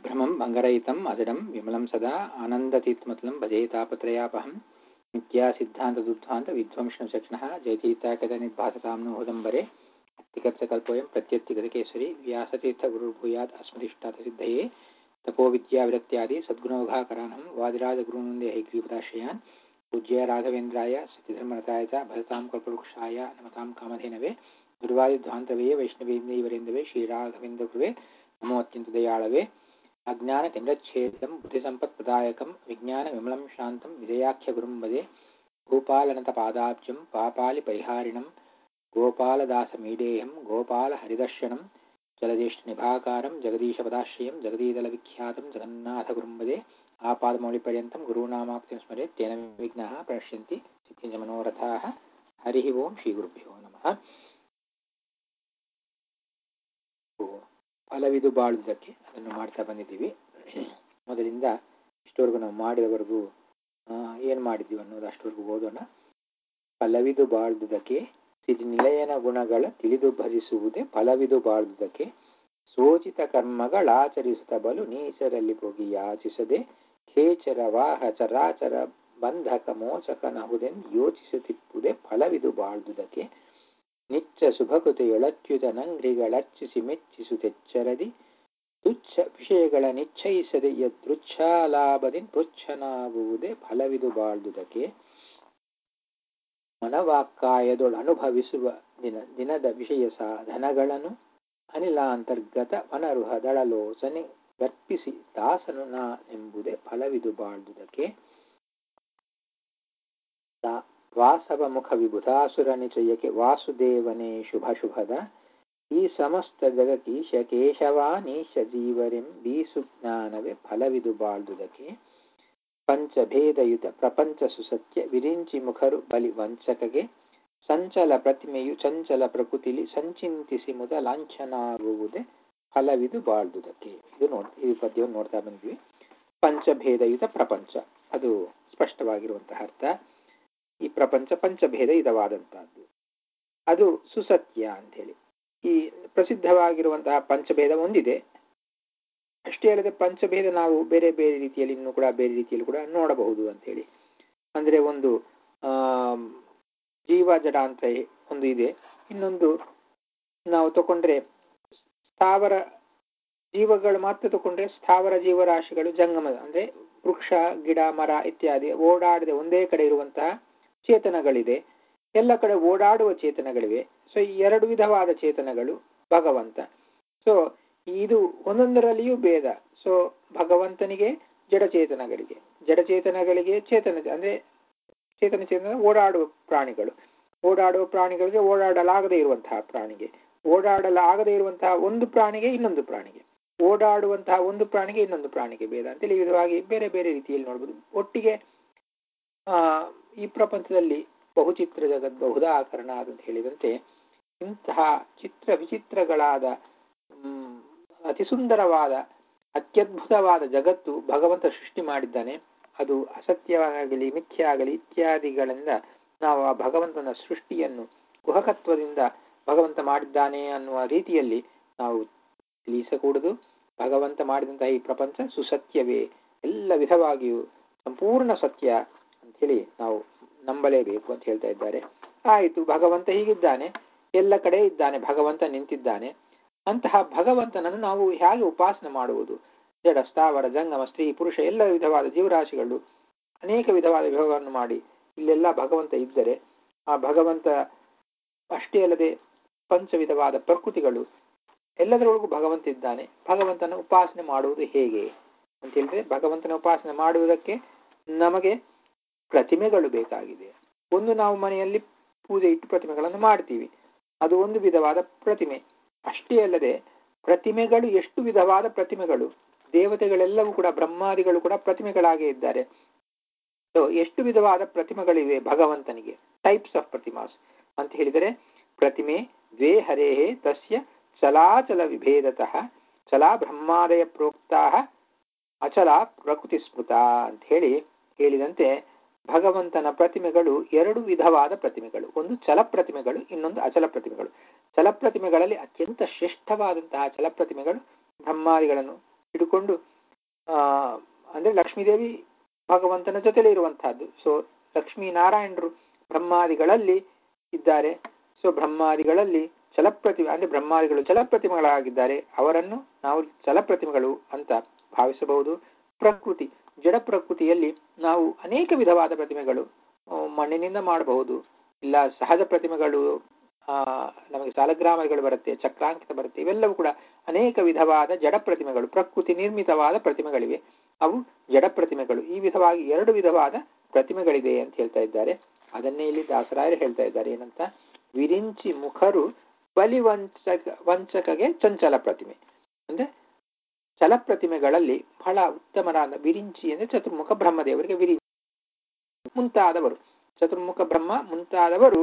भ्रमं भङ्गरहितम् अजडं विमलं सदा आनन्दतीर्थमतलं भजे तापत्रयापहं नित्यासिद्धान्तदुद्धान्तविध्वंसनचक्षणः जयतीर्थाकटनिर्भासतां नो हृदम्बरे अत्तिकर्तकल्पोऽयं प्रत्यत्तिगतकेसरी व्यासतीर्थगुरुर्भूयात् अस्मदिष्टार्थसिद्धये तपोविद्याविरक्त्यादि सद्गुणौघाकराणं वादिराजगुरुनन्दे हैग्रीपदाश्रयान् पूज्य राघवेन्द्राय सत्यधर्मरताय च भजतां कल्पवृक्षाय नमतां कामधेनवे गुरुवायुध्वान्तवे वैष्णवेन्द्रैवरेन्दवे श्रीराघवेन्द्रगुरुवे नमो अत्यन्तदयाळवे अज्ञानतिमिरच्छेदं बुद्धिसम्पत्प्रदायकं विज्ञानविमलं शान्तं विजयाख्यगुरुं वदे भूपालनतपादाब्जं पापालिपरिहारिणं गोपालदासमीडेयं गोपालहरिदर्शनं जलज्येष्ठनिभाकारं जगदीशपदाश्रयं जगदीदलविख्यातं जगन्नाथगुरुं वदे आपादमौलिपर्यन्तं गुरूणामाप्तिं स्मरेत् तेन विघ्नाः प्रणश्यन्ति सिद्धिञ्च मनोरथाः हरिः ओं ಶ್ರೀಗುರುಭ್ಯೋ ನಮಃ ಫಲವಿದು ಬಾಳುವುದಕ್ಕೆ ಅದನ್ನು ಮಾಡ್ತಾ ಬಂದಿದ್ದೀವಿ ಮೊದಲಿಂದ ಇಷ್ಟವರೆಗೂ ನಾವು ಮಾಡಿದವರೆಗೂ ಏನು ಮಾಡಿದ್ದೀವಿ ಅನ್ನೋದು ಅಷ್ಟವರೆಗೂ ಓದೋಣ ಫಲವಿದು ಬಾಳುವುದಕ್ಕೆ ಸಿರಿ ನಿಲಯನ ಗುಣಗಳ ತಿಳಿದು ಭಜಿಸುವುದೇ ಫಲವಿದು ಬಾಳುವುದಕ್ಕೆ ಸೋಚಿತ ಕರ್ಮಗಳಾಚರಿಸುತ್ತ ಬಲು ನೀಚರಲ್ಲಿ ಹೋಗಿ ಯಾಚಿಸದೆ ಖೇಚರ ವಾಹ ಚರಾಚರ ಬಂಧಕ ಮೋಚಕನಹುದೆಂದು ಯೋಚಿಸುತ್ತಿಪ್ಪುದೇ ಫಲವಿದು ಬಾಳ್ದುದಕ್ಕೆ ನಿಚ್ಚ ಸುಭಕೃತೆಯೊಳಚ್ಯುತ ನಂಗ್ರಿಗಳರ್ಚಿಸಿ ಮೆಚ್ಚಿಸುತ್ತೆಚ್ಚರದಿ ತುಚ್ಛ ವಿಷಯಗಳ ನಿಶ್ಚಯಿಸದೆ ಯದೃಚ್ಛಾಲಾಭದಿ ಪೃಚ್ಛನಾಗುವುದೇ ಫಲವಿದು ಬಾಳ್ದುದಕ್ಕೆ ಮನವಾಕ್ಕಾಯದೊಳು ಅನುಭವಿಸುವ ದಿನ ದಿನದ ವಿಷಯ ಸಾಧನಗಳನ್ನು ಅನಿಲಾಂತರ್ಗತ ವನರುಹ ದಳಲೋಚನೆ ಗರ್ಪಿಸಿ ದಾಸನು ನಾ ಎಂಬುದೇ ಫಲವಿದು ಬಾಳ್ದುದಕ್ಕೆ ವಾಸವ ಮುಖ ವಿಬುಧಾಸುರ ನಿಚಯಕ್ಕೆ ವಾಸುದೇವನೇ ಶುಭ ಶುಭದ ಈ ಸಮಸ್ತ ಜಗತೀಶ ಕೇಶವಾನೀಶ ಜೀವರೆಂ ಬೀಸು ಜ್ಞಾನವೇ ಫಲವಿದು ಬಾಳ್ದುದಕ್ಕೆ ಪಂಚಭೇದಯುತ ಪ್ರಪಂಚ ಸುಸತ್ಯ ವಿರಿಂಚಿ ಮುಖರು ಬಲಿ ವಂಚಕಗೆ ಸಂಚಲ ಪ್ರತಿಮೆಯು ಚಂಚಲ ಪ್ರಕೃತಿಲಿ ಸಂಚಿಂತಿಸಿ ಮುದ ಲಾಂಛನಾಗುವುದೇ ಫಲವಿದು ಬಾಳ್ದುದಕ್ಕೆ ಇದು ನೋಡ್ ಈ ಪದ್ಯವನ್ನು ನೋಡ್ತಾ ಬಂದ್ವಿ ಪಂಚಭೇದಯುತ ಪ್ರಪಂಚ ಅದು ಸ್ಪಷ್ಟವಾಗಿರುವಂತಹ ಅರ್ಥ ಈ ಪ್ರಪಂಚ ಪಂಚಭೇದಯುತವಾದಂತಹದ್ದು ಅದು ಸುಸತ್ಯ ಅಂತೇಳಿ ಈ ಪ್ರಸಿದ್ಧವಾಗಿರುವಂತಹ ಪಂಚಭೇದ ಒಂದಿದೆ ಅಷ್ಟೇ ಅಲ್ಲದೆ ಪಂಚಭೇದ ನಾವು ಬೇರೆ ಬೇರೆ ರೀತಿಯಲ್ಲಿ ಇನ್ನೂ ಕೂಡ ಬೇರೆ ರೀತಿಯಲ್ಲಿ ಕೂಡ ನೋಡಬಹುದು ಅಂತೇಳಿ ಅಂದ್ರೆ ಒಂದು ಆ ಜೀವ ಜಡ ಅಂತ ಒಂದು ಇದೆ ಇನ್ನೊಂದು ನಾವು ತಗೊಂಡ್ರೆ ಸ್ಥಾವರ ಜೀವಗಳು ಮಾತ್ರ ತಗೊಂಡ್ರೆ ಸ್ಥಾವರ ಜೀವರಾಶಿಗಳು ಜಂಗಮದ ಅಂದ್ರೆ ವೃಕ್ಷ ಗಿಡ ಮರ ಇತ್ಯಾದಿ ಓಡಾಡದೆ ಒಂದೇ ಕಡೆ ಇರುವಂತಹ ಚೇತನಗಳಿದೆ ಎಲ್ಲ ಕಡೆ ಓಡಾಡುವ ಚೇತನಗಳಿವೆ ಸೊ ಈ ಎರಡು ವಿಧವಾದ ಚೇತನಗಳು ಭಗವಂತ ಸೊ ಇದು ಒಂದೊಂದರಲ್ಲಿಯೂ ಭೇದ ಸೊ ಭಗವಂತನಿಗೆ ಜಡಚೇತನಗಳಿಗೆ ಜಡಚೇತನಗಳಿಗೆ ಚೇತನ ಅಂದ್ರೆ ಚೇತನ ಚೇತನ ಓಡಾಡುವ ಪ್ರಾಣಿಗಳು ಓಡಾಡುವ ಪ್ರಾಣಿಗಳಿಗೆ ಓಡಾಡಲಾಗದೇ ಇರುವಂತಹ ಪ್ರಾಣಿಗೆ ಓಡಾಡಲಾಗದೇ ಇರುವಂತಹ ಒಂದು ಪ್ರಾಣಿಗೆ ಇನ್ನೊಂದು ಪ್ರಾಣಿಗೆ ಓಡಾಡುವಂತಹ ಒಂದು ಪ್ರಾಣಿಗೆ ಇನ್ನೊಂದು ಪ್ರಾಣಿಗೆ ಭೇದ ಅಂತೇಳಿ ವಿಧವಾಗಿ ಬೇರೆ ಬೇರೆ ರೀತಿಯಲ್ಲಿ ನೋಡ್ಬೋದು ಒಟ್ಟಿಗೆ ಆ ಈ ಪ್ರಪಂಚದಲ್ಲಿ ಬಹುಚಿತ್ರ ಜಗತ್ ಬಹುದಾಕರಣ ಅಂತ ಹೇಳಿದಂತೆ ಇಂತಹ ಚಿತ್ರ ವಿಚಿತ್ರಗಳಾದ ಹ್ಮ್ ಅತಿ ಸುಂದರವಾದ ಅತ್ಯದ್ಭುತವಾದ ಜಗತ್ತು ಭಗವಂತ ಸೃಷ್ಟಿ ಮಾಡಿದ್ದಾನೆ ಅದು ಅಸತ್ಯವಾಗಲಿ ಮಿಥ್ಯ ಆಗಲಿ ಇತ್ಯಾದಿಗಳಿಂದ ನಾವು ಆ ಭಗವಂತನ ಸೃಷ್ಟಿಯನ್ನು ಕುಹಕತ್ವದಿಂದ ಭಗವಂತ ಮಾಡಿದ್ದಾನೆ ಅನ್ನುವ ರೀತಿಯಲ್ಲಿ ನಾವು ತಿಳಿಸಕೂಡದು ಭಗವಂತ ಮಾಡಿದಂತಹ ಈ ಪ್ರಪಂಚ ಸುಸತ್ಯವೇ ಎಲ್ಲ ವಿಧವಾಗಿಯೂ ಸಂಪೂರ್ಣ ಸತ್ಯ ಅಂತ ಹೇಳಿ ನಾವು ನಂಬಲೇಬೇಕು ಅಂತ ಹೇಳ್ತಾ ಇದ್ದಾರೆ ಆಯಿತು ಭಗವಂತ ಹೀಗಿದ್ದಾನೆ ಎಲ್ಲ ಕಡೆ ಇದ್ದಾನೆ ಭಗವಂತ ನಿಂತಿದ್ದಾನೆ ಅಂತಹ ಭಗವಂತನನ್ನು ನಾವು ಹೇಗೆ ಉಪಾಸನೆ ಮಾಡುವುದು ಜಡ ಸ್ಥಾವರ ಜಂಗಮ ಸ್ತ್ರೀ ಪುರುಷ ಎಲ್ಲ ವಿಧವಾದ ಜೀವರಾಶಿಗಳು ಅನೇಕ ವಿಧವಾದ ವಿಭವಗಳನ್ನು ಮಾಡಿ ಇಲ್ಲೆಲ್ಲ ಭಗವಂತ ಇದ್ದರೆ ಆ ಭಗವಂತ ಅಷ್ಟೇ ಅಲ್ಲದೆ ಪಂಚವಿಧವಾದ ಪ್ರಕೃತಿಗಳು ಎಲ್ಲದರೊಳಗೂ ಭಗವಂತ ಇದ್ದಾನೆ ಭಗವಂತನ ಉಪಾಸನೆ ಮಾಡುವುದು ಹೇಗೆ ಅಂತ ಹೇಳಿದ್ರೆ ಭಗವಂತನ ಉಪಾಸನೆ ಮಾಡುವುದಕ್ಕೆ ನಮಗೆ ಪ್ರತಿಮೆಗಳು ಬೇಕಾಗಿದೆ ಒಂದು ನಾವು ಮನೆಯಲ್ಲಿ ಪೂಜೆ ಇಟ್ಟು ಪ್ರತಿಮೆಗಳನ್ನು ಮಾಡ್ತೀವಿ ಅದು ಒಂದು ವಿಧವಾದ ಪ್ರತಿಮೆ ಅಷ್ಟೇ ಅಲ್ಲದೆ ಪ್ರತಿಮೆಗಳು ಎಷ್ಟು ವಿಧವಾದ ಪ್ರತಿಮೆಗಳು ದೇವತೆಗಳೆಲ್ಲವೂ ಕೂಡ ಬ್ರಹ್ಮಾದಿಗಳು ಕೂಡ ಪ್ರತಿಮೆಗಳಾಗೇ ಇದ್ದಾರೆ ಸೊ ಎಷ್ಟು ವಿಧವಾದ ಪ್ರತಿಮೆಗಳಿವೆ ಭಗವಂತನಿಗೆ ಟೈಪ್ಸ್ ಆಫ್ ಪ್ರತಿಮಾಸ್ ಅಂತ ಹೇಳಿದರೆ ಪ್ರತಿಮೆ ದ್ವೇ ಹರೇಹೇ ತಸ್ಯ ಚಲಾಚಲ ವಿಭೇದತಃ ಚಲಾ ಬ್ರಹ್ಮಾದಯ ಪ್ರೋಕ್ತಾ ಅಚಲ ಪ್ರಕೃತಿ ಸ್ಮೃತ ಅಂತ ಹೇಳಿ ಹೇಳಿದಂತೆ ಭಗವಂತನ ಪ್ರತಿಮೆಗಳು ಎರಡು ವಿಧವಾದ ಪ್ರತಿಮೆಗಳು ಒಂದು ಚಲ ಪ್ರತಿಮೆಗಳು ಇನ್ನೊಂದು ಅಚಲ ಪ್ರತಿಮೆಗಳು ಚಲ ಪ್ರತಿಮೆಗಳಲ್ಲಿ ಅತ್ಯಂತ ಶ್ರೇಷ್ಠವಾದಂತಹ ಚಲ ಪ್ರತಿಮೆಗಳು ಬ್ರಹ್ಮಾದಿಗಳನ್ನು ಹಿಡ್ಕೊಂಡು ಆ, ಅಂದ್ರೆ ಲಕ್ಷ್ಮೀದೇವಿ ಭಗವಂತನ ಜೊತೆಲೇ ಇರುವಂತಹದ್ದು ಸೊ ಲಕ್ಷ್ಮೀನಾರಾಯಣರು ಬ್ರಹ್ಮಾದಿಗಳಲ್ಲಿ ಇದ್ದಾರೆ ಸೊ ಬ್ರಹ್ಮಾದಿಗಳಲ್ಲಿ ಚಲಪ್ರತಿಮೆ ಅಂದ್ರೆ ಬ್ರಹ್ಮಾದಿಗಳು ಚಲಪ್ರತಿಮೆಗಳಾಗಿದ್ದಾರೆ ಅವರನ್ನು ನಾವು ಚಲಪ್ರತಿಮೆಗಳು ಅಂತ ಭಾವಿಸಬಹುದು ಪ್ರಕೃತಿ ಜಡ ಪ್ರಕೃತಿಯಲ್ಲಿ ನಾವು ಅನೇಕ ವಿಧವಾದ ಪ್ರತಿಮೆಗಳು ಆ, ಮಣ್ಣಿನಿಂದ ಮಾಡಬಹುದು ಇಲ್ಲ ಸಹಜ ಪ್ರತಿಮೆಗಳು ಆ ನಮಗೆ ಸಾಲಗ್ರಾಮಗಳು ಬರುತ್ತೆ ಚಕ್ರಾಂಕಿತ ಬರುತ್ತೆ ಇವೆಲ್ಲವೂ ಕೂಡ ಅನೇಕ ವಿಧವಾದ ಜಡ ಪ್ರತಿಮೆಗಳು ಪ್ರಕೃತಿ ನಿರ್ಮಿತವಾದ ಪ್ರತಿಮೆಗಳಿವೆ ಅವು ಜಡ ಪ್ರತಿಮೆಗಳು ಈ ವಿಧವಾಗಿ ಎರಡು ವಿಧವಾದ ಪ್ರತಿಮೆಗಳಿದೆ ಅಂತ ಹೇಳ್ತಾ ಇದ್ದಾರೆ ಅದನ್ನೇ ಇಲ್ಲಿ ದಾಸರಾಯರು ಹೇಳ್ತಾ ಇದ್ದಾರೆ ಏನಂತ ವಿರಿಂಚಿ ಮುಖರು ಬಲಿ ವಂಚಕ ವಂಚಕಗೆ ಚಂಚಲ ಪ್ರತಿಮೆ ಅಂದ್ರೆ ಚಲ ಪ್ರತಿಮೆಗಳಲ್ಲಿ ಬಹಳ ಉತ್ತಮರಾದ ವಿರಿಂಚಿ ಅಂದ್ರೆ ಚತುರ್ಮುಖ ಬ್ರಹ್ಮದೇವರಿಗೆ ವಿರಿಂಚಿ ಮುಂತಾದವರು ಚತುರ್ಮುಖ ಬ್ರಹ್ಮ ಮುಂತಾದವರು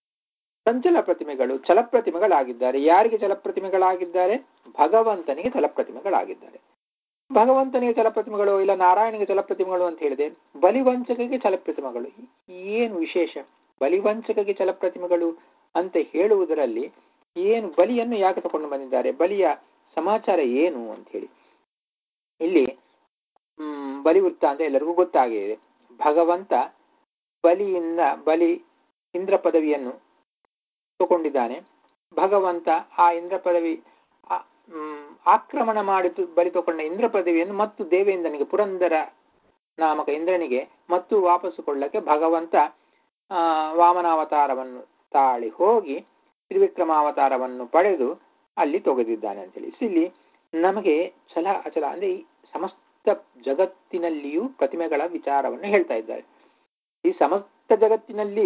ಚಂಚಲ ಪ್ರತಿಮೆಗಳು ಚಲಪ್ರತಿಮೆಗಳಾಗಿದ್ದಾರೆ ಯಾರಿಗೆ ಚಲಪ್ರತಿಮೆಗಳಾಗಿದ್ದಾರೆ ಭಗವಂತನಿಗೆ ಚಲಪ್ರತಿಮೆಗಳಾಗಿದ್ದಾರೆ ಭಗವಂತನಿಗೆ ಚಲಪ್ರತಿಮೆಗಳು ಇಲ್ಲ ನಾರಾಯಣಿಗೆ ಚಲಪ್ರತಿಮೆಗಳು ಅಂತ ಹೇಳಿದೆ ಬಲಿವಂಚಕಗೆ ಚಲಪ್ರತಿಮೆಗಳು ಏನು ವಿಶೇಷ ಬಲಿವಂಚಕಗೆ ಚಲಪ್ರತಿಮೆಗಳು ಅಂತ ಹೇಳುವುದರಲ್ಲಿ ಏನು ಬಲಿಯನ್ನು ಯಾಕೆ ತಗೊಂಡು ಬಂದಿದ್ದಾರೆ ಬಲಿಯ ಸಮಾಚಾರ ಏನು ಅಂತ ಹೇಳಿ ಇಲ್ಲಿ ಹ್ಮ್ ಬಲಿ ವೃತ್ತಾಂತ ಎಲ್ಲರಿಗೂ ಗೊತ್ತಾಗಿದೆ ಭಗವಂತ ಬಲಿಯಿಂದ ಬಲಿ ಇಂದ್ರ ಪದವಿಯನ್ನು ತಗೊಂಡಿದ್ದಾನೆ ಭಗವಂತ ಆ ಇಂದ್ರ ಪದವಿ ಆ- ಹ್ಮ್, ಆಕ್ರಮಣ ಮಾಡಿದ್ದು ಬಲಿ ತಗೊಂಡ ಇಂದ್ರ ಪದವಿಯನ್ನು ಮತ್ತು ದೇವೇಂದ್ರನಿಗೆ ಪುರಂದರ ನಾಮಕ ಇಂದ್ರನಿಗೆ ಮತ್ತು ವಾಪಸ್ಸು ಕೊಳ್ಳಕ್ಕೆ ಭಗವಂತ ಆ, ವಾಮನಾವತಾರವನ್ನು ತಾಳಿ ಹೋಗಿ ತ್ರಿವಿಕ್ರಮಾವತಾರವನ್ನು ಪಡೆದು ಅಲ್ಲಿ ತೊಗೆದಿದ್ದಾನೆ ಅಂತೇಳಿ ಸೊ ಇಲ್ಲಿ ನಮಗೆ ಛಲ ಅಚಲ ಅಂದ್ರೆ ಈ ಸಮಸ್ತ ಜಗತ್ತಿನಲ್ಲಿಯೂ ಪ್ರತಿಮೆಗಳ ವಿಚಾರವನ್ನು ಹೇಳ್ತಾ ಇದ್ದಾರೆ ಈ ಸಮಸ್ತ ಜಗತ್ತಿನಲ್ಲಿ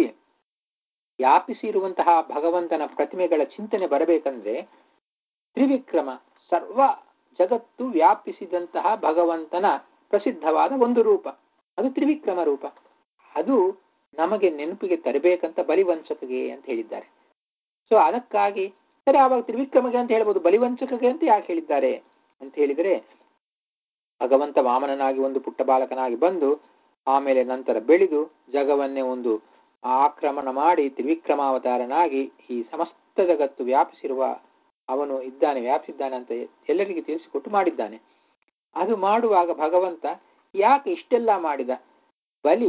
ವ್ಯಾಪಿಸಿರುವಂತಹ ಭಗವಂತನ ಪ್ರತಿಮೆಗಳ ಚಿಂತನೆ ಬರಬೇಕಂದ್ರೆ ತ್ರಿವಿಕ್ರಮ ಸರ್ವ ಜಗತ್ತು ವ್ಯಾಪಿಸಿದಂತಹ ಭಗವಂತನ ಪ್ರಸಿದ್ಧವಾದ ಒಂದು ರೂಪ ಅದು ತ್ರಿವಿಕ್ರಮ ರೂಪ ಅದು ನಮಗೆ ನೆನಪಿಗೆ ತರಬೇಕಂತ ಬಲಿವಂಚಕಗೆ ಅಂತ ಹೇಳಿದ್ದಾರೆ ಸೊ ಅದಕ್ಕಾಗಿ ಸರಿ ಆವಾಗ ತ್ರಿವಿಕ್ರಮಗೆ ಅಂತ ಹೇಳ್ಬೋದು ಬಲಿವಂಚಕಗೆ ಅಂತ ಯಾಕೆ ಹೇಳಿದ್ದಾರೆ ಅಂತ ಹೇಳಿದರೆ ಭಗವಂತ ವಾಮನನಾಗಿ ಒಂದು ಪುಟ್ಟ ಬಾಲಕನಾಗಿ ಬಂದು ಆಮೇಲೆ ನಂತರ ಬೆಳೆದು ಜಗವನ್ನೇ ಒಂದು ಆಕ್ರಮಣ ಮಾಡಿ ತ್ರಿವಿಕ್ರಮಾವತಾರನಾಗಿ ಈ ಸಮಸ್ತ ಜಗತ್ತು ವ್ಯಾಪಿಸಿರುವ ಅವನು ಇದ್ದಾನೆ ವ್ಯಾಪಿಸಿದ್ದಾನೆ ಅಂತ ಎಲ್ಲರಿಗೆ ತಿಳಿಸಿಕೊಟ್ಟು ಮಾಡಿದ್ದಾನೆ ಅದು ಮಾಡುವಾಗ ಭಗವಂತ ಯಾಕೆ ಇಷ್ಟೆಲ್ಲ ಮಾಡಿದ ಬಲಿ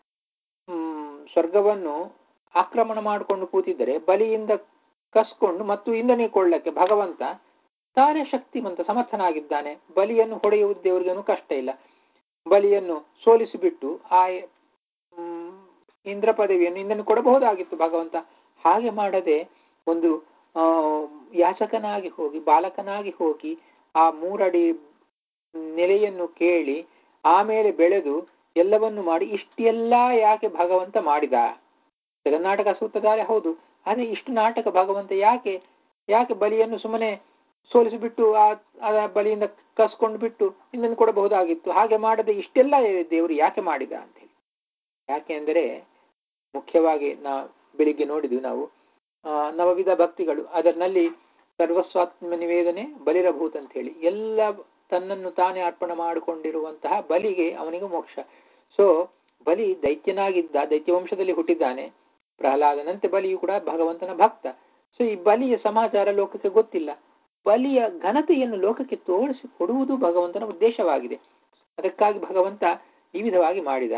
ಹ್ಮ್, ಸ್ವರ್ಗವನ್ನು ಆಕ್ರಮಣ ಮಾಡಿಕೊಂಡು ಕೂತಿದ್ದರೆ ಬಲಿಯಿಂದ ಕಸ್ಕೊಂಡು ಮತ್ತು ಇಂದನಿಗೆ ಕೊಳ್ಳಕ್ಕೆ ಭಗವಂತ ತಾನೇ ಶಕ್ತಿಮಂತ ಸಮರ್ಥನಾಗಿದ್ದಾನೆ ಬಲಿಯನ್ನು ಹೊಡೆಯುವುದು ದೇವರಿಗೇನು ಕಷ್ಟ ಇಲ್ಲ ಬಲಿಯನ್ನು ಸೋಲಿಸಿಬಿಟ್ಟು ಆ ಹ್ಮ್, ಇಂದ್ರ ಪದವಿಯನ್ನು ಇಂದನು ಕೊಡಬಹುದಾಗಿತ್ತು ಭಗವಂತ ಹಾಗೆ ಮಾಡದೆ ಒಂದು ಆ ಯಾಚಕನಾಗಿ ಹೋಗಿ ಬಾಲಕನಾಗಿ ಹೋಗಿ ಆ ಮೂರಡಿ ನೆಲೆಯನ್ನು ಕೇಳಿ ಆಮೇಲೆ ಬೆಳೆದು ಎಲ್ಲವನ್ನು ಮಾಡಿ ಇಷ್ಟೆಲ್ಲ ಯಾಕೆ ಭಗವಂತ ಮಾಡಿದ ಜಗನ್ನಾಟಕ ಸೂತ್ರಧಾರೆ ಹೌದು ಆದ್ರೆ ಇಷ್ಟು ನಾಟಕ ಭಗವಂತ ಯಾಕೆ ಯಾಕೆ ಬಲಿಯನ್ನು ಸುಮ್ಮನೆ ಸೋಲಿಸಿಬಿಟ್ಟು ಆ ಆ ಬಲಿಯಿಂದ ಕಸ್ಕೊಂಡು ಬಿಟ್ಟು ಇನ್ನೊಂದು ಕೊಡಬಹುದಾಗಿತ್ತು ಹಾಗೆ ಮಾಡದೆ ಇಷ್ಟೆಲ್ಲ ದೇವರು ಯಾಕೆ ಮಾಡಿದ ಅಂತ ಹೇಳಿ ಯಾಕೆ ಅಂದರೆ ಮುಖ್ಯವಾಗಿ ನಾ ಬೆಳಿಗ್ಗೆ ನೋಡಿದ್ವಿ ನಾವು ಆ, ನವವಿಧ ಭಕ್ತಿಗಳು ಅದರಲ್ಲಿ ಸರ್ವಸ್ವಾತ್ಮ ನಿವೇದನೆ ಬಲಿರಭೂತ್ ಅಂತ ಹೇಳಿ ಎಲ್ಲ ತನ್ನನ್ನು ತಾನೇ ಅರ್ಪಣೆ ಮಾಡಿಕೊಂಡಿರುವಂತಹ ಬಲಿಗೆ ಅವನಿಗೆ ಮೋಕ್ಷ ಸೊ ಬಲಿ ದೈತ್ಯನಾಗಿದ್ದ ದೈತ್ಯ ವಂಶದಲ್ಲಿ ಹುಟ್ಟಿದ್ದಾನೆ ಪ್ರಹ್ಲಾದನಂತೆ ಬಲಿಯು ಕೂಡ ಭಗವಂತನ ಭಕ್ತ ಸೊ ಈ ಬಲಿಯ ಸಮಾಚಾರ ಲೋಕಕ್ಕೆ ಗೊತ್ತಿಲ್ಲ ಬಲಿಯ ಘನತೆಯನ್ನು ಲೋಕಕ್ಕೆ ತೋರಿಸಿ ಕೊಡುವುದು ಭಗವಂತನ ಉದ್ದೇಶವಾಗಿದೆ ಅದಕ್ಕಾಗಿ ಭಗವಂತ ಈ ವಿಧವಾಗಿ ಮಾಡಿದ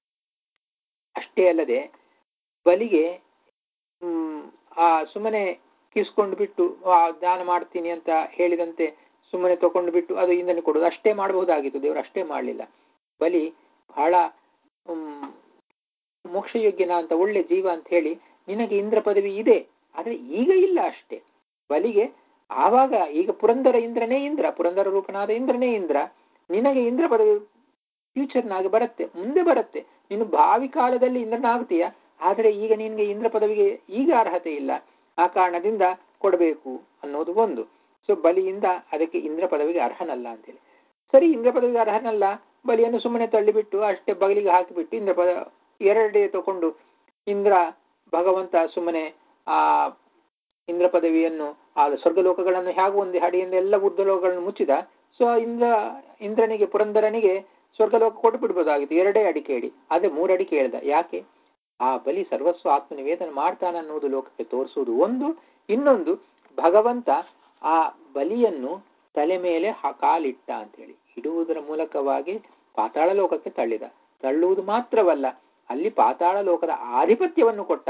ಅಷ್ಟೇ ಅಲ್ಲದೆ ಬಲಿಗೆ ಹ್ಮ್ ಆ ಸುಮ್ಮನೆ ಕಿಸ್ಕೊಂಡು ಬಿಟ್ಟು ಆ ದಾನ ಮಾಡ್ತೀನಿ ಅಂತ ಹೇಳಿದಂತೆ ಸುಮ್ಮನೆ ತಕೊಂಡು ಬಿಟ್ಟು ಅದು ಇಂದನೆ ಕೊಡೋದು ಅಷ್ಟೇ ಮಾಡಬಹುದಾಗಿತ್ತು ದೇವರು ಅಷ್ಟೇ ಮಾಡಲಿಲ್ಲ ಬಲಿ ಬಹಳ ಹ್ಮ್ ಮೋಕ್ಷಯೋಗ್ಯನ ಅಂತ ಒಳ್ಳೆ ಜೀವ ಅಂತ ಹೇಳಿ ನಿನಗೆ ಇಂದ್ರ ಪದವಿ ಇದೆ ಆದ್ರೆ ಈಗ ಇಲ್ಲ ಅಷ್ಟೇ ಬಲಿಗೆ ಆವಾಗ ಈಗ ಪುರಂದರ ಇಂದ್ರನೇ ಇಂದ್ರ ಪುರಂದರ ರೂಪನಾದ ಇಂದ್ರನೇ ಇಂದ್ರ ನಿನಗೆ ಇಂದ್ರ ಪದವಿ ಫ್ಯೂಚರ್ನಾಗ ಬರುತ್ತೆ ಮುಂದೆ ಬರುತ್ತೆ ನೀನು ಭಾವಿ ಕಾಲದಲ್ಲಿ ಇಂದ್ರನಾಗ್ತೀಯ ಆದರೆ ಈಗ ನಿನ್ಗೆ ಇಂದ್ರ ಪದವಿಗೆ ಈಗ ಅರ್ಹತೆ ಇಲ್ಲ ಆ ಕಾರಣದಿಂದ ಕೊಡಬೇಕು ಅನ್ನೋದು ಒಂದು ಸೊ ಬಲಿಯಿಂದ ಅದಕ್ಕೆ ಇಂದ್ರ ಪದವಿಗೆ ಅರ್ಹನಲ್ಲ ಅಂತೇಳಿ ಸರಿ ಇಂದ್ರ ಪದವಿಗೆ ಅರ್ಹನಲ್ಲ ಬಲಿಯನ್ನು ಸುಮ್ಮನೆ ತಳ್ಳಿಬಿಟ್ಟು ಅಷ್ಟೇ ಬಗಲಿಗೆ ಹಾಕಿಬಿಟ್ಟು ಇಂದ್ರ ಪದ ಎರಡೇ ತಕೊಂಡು ಇಂದ್ರ ಭಗವಂತ ಸುಮ್ಮನೆ ಆ ಇಂದ್ರ ಪದವಿಯನ್ನು ಆ ಸ್ವರ್ಗಲೋಕಗಳನ್ನು ಹೇಗೂ ಒಂದು ಹಡಿಯಿಂದ ಎಲ್ಲ ಉರ್ಧಲೋಕಗಳನ್ನು ಮುಚ್ಚಿದ ಸೊ ಇಂದ್ರ ಇಂದ್ರನಿಗೆ ಪುರಂದರನಿಗೆ ಸ್ವರ್ಗಲೋಕ ಕೊಟ್ಟು ಬಿಡ್ಬೋದಾಗಿತ್ತು ಎರಡೇ ಅಡಿ ಕೇಳಿ ಆದ್ರೆ ಮೂರಡಿ ಕೇಳ್ದ ಯಾಕೆ ಆ ಬಲಿ ಸರ್ವಸ್ವ ಆತ್ಮ ನಿವೇದನ ಮಾಡ್ತಾನೆ ಅನ್ನೋದು ಲೋಕಕ್ಕೆ ತೋರಿಸುವುದು ಒಂದು ಇನ್ನೊಂದು ಭಗವಂತ ಆ ಬಲಿಯನ್ನು ತಲೆ ಮೇಲೆ ಹ- ಕಾಲಿಟ್ಟ ಅಂತ ಹೇಳಿ ಈ ಇಡುವುದರ ಮೂಲಕವಾಗಿ ಪಾತಾಳ ಲೋಕಕ್ಕೆ ತಳ್ಳಿದ ತಳ್ಳುವುದು ಮಾತ್ರವಲ್ಲ ಅಲ್ಲಿ ಪಾತಾಳ ಲೋಕದ ಆಧಿಪತ್ಯವನ್ನು ಕೊಟ್ಟ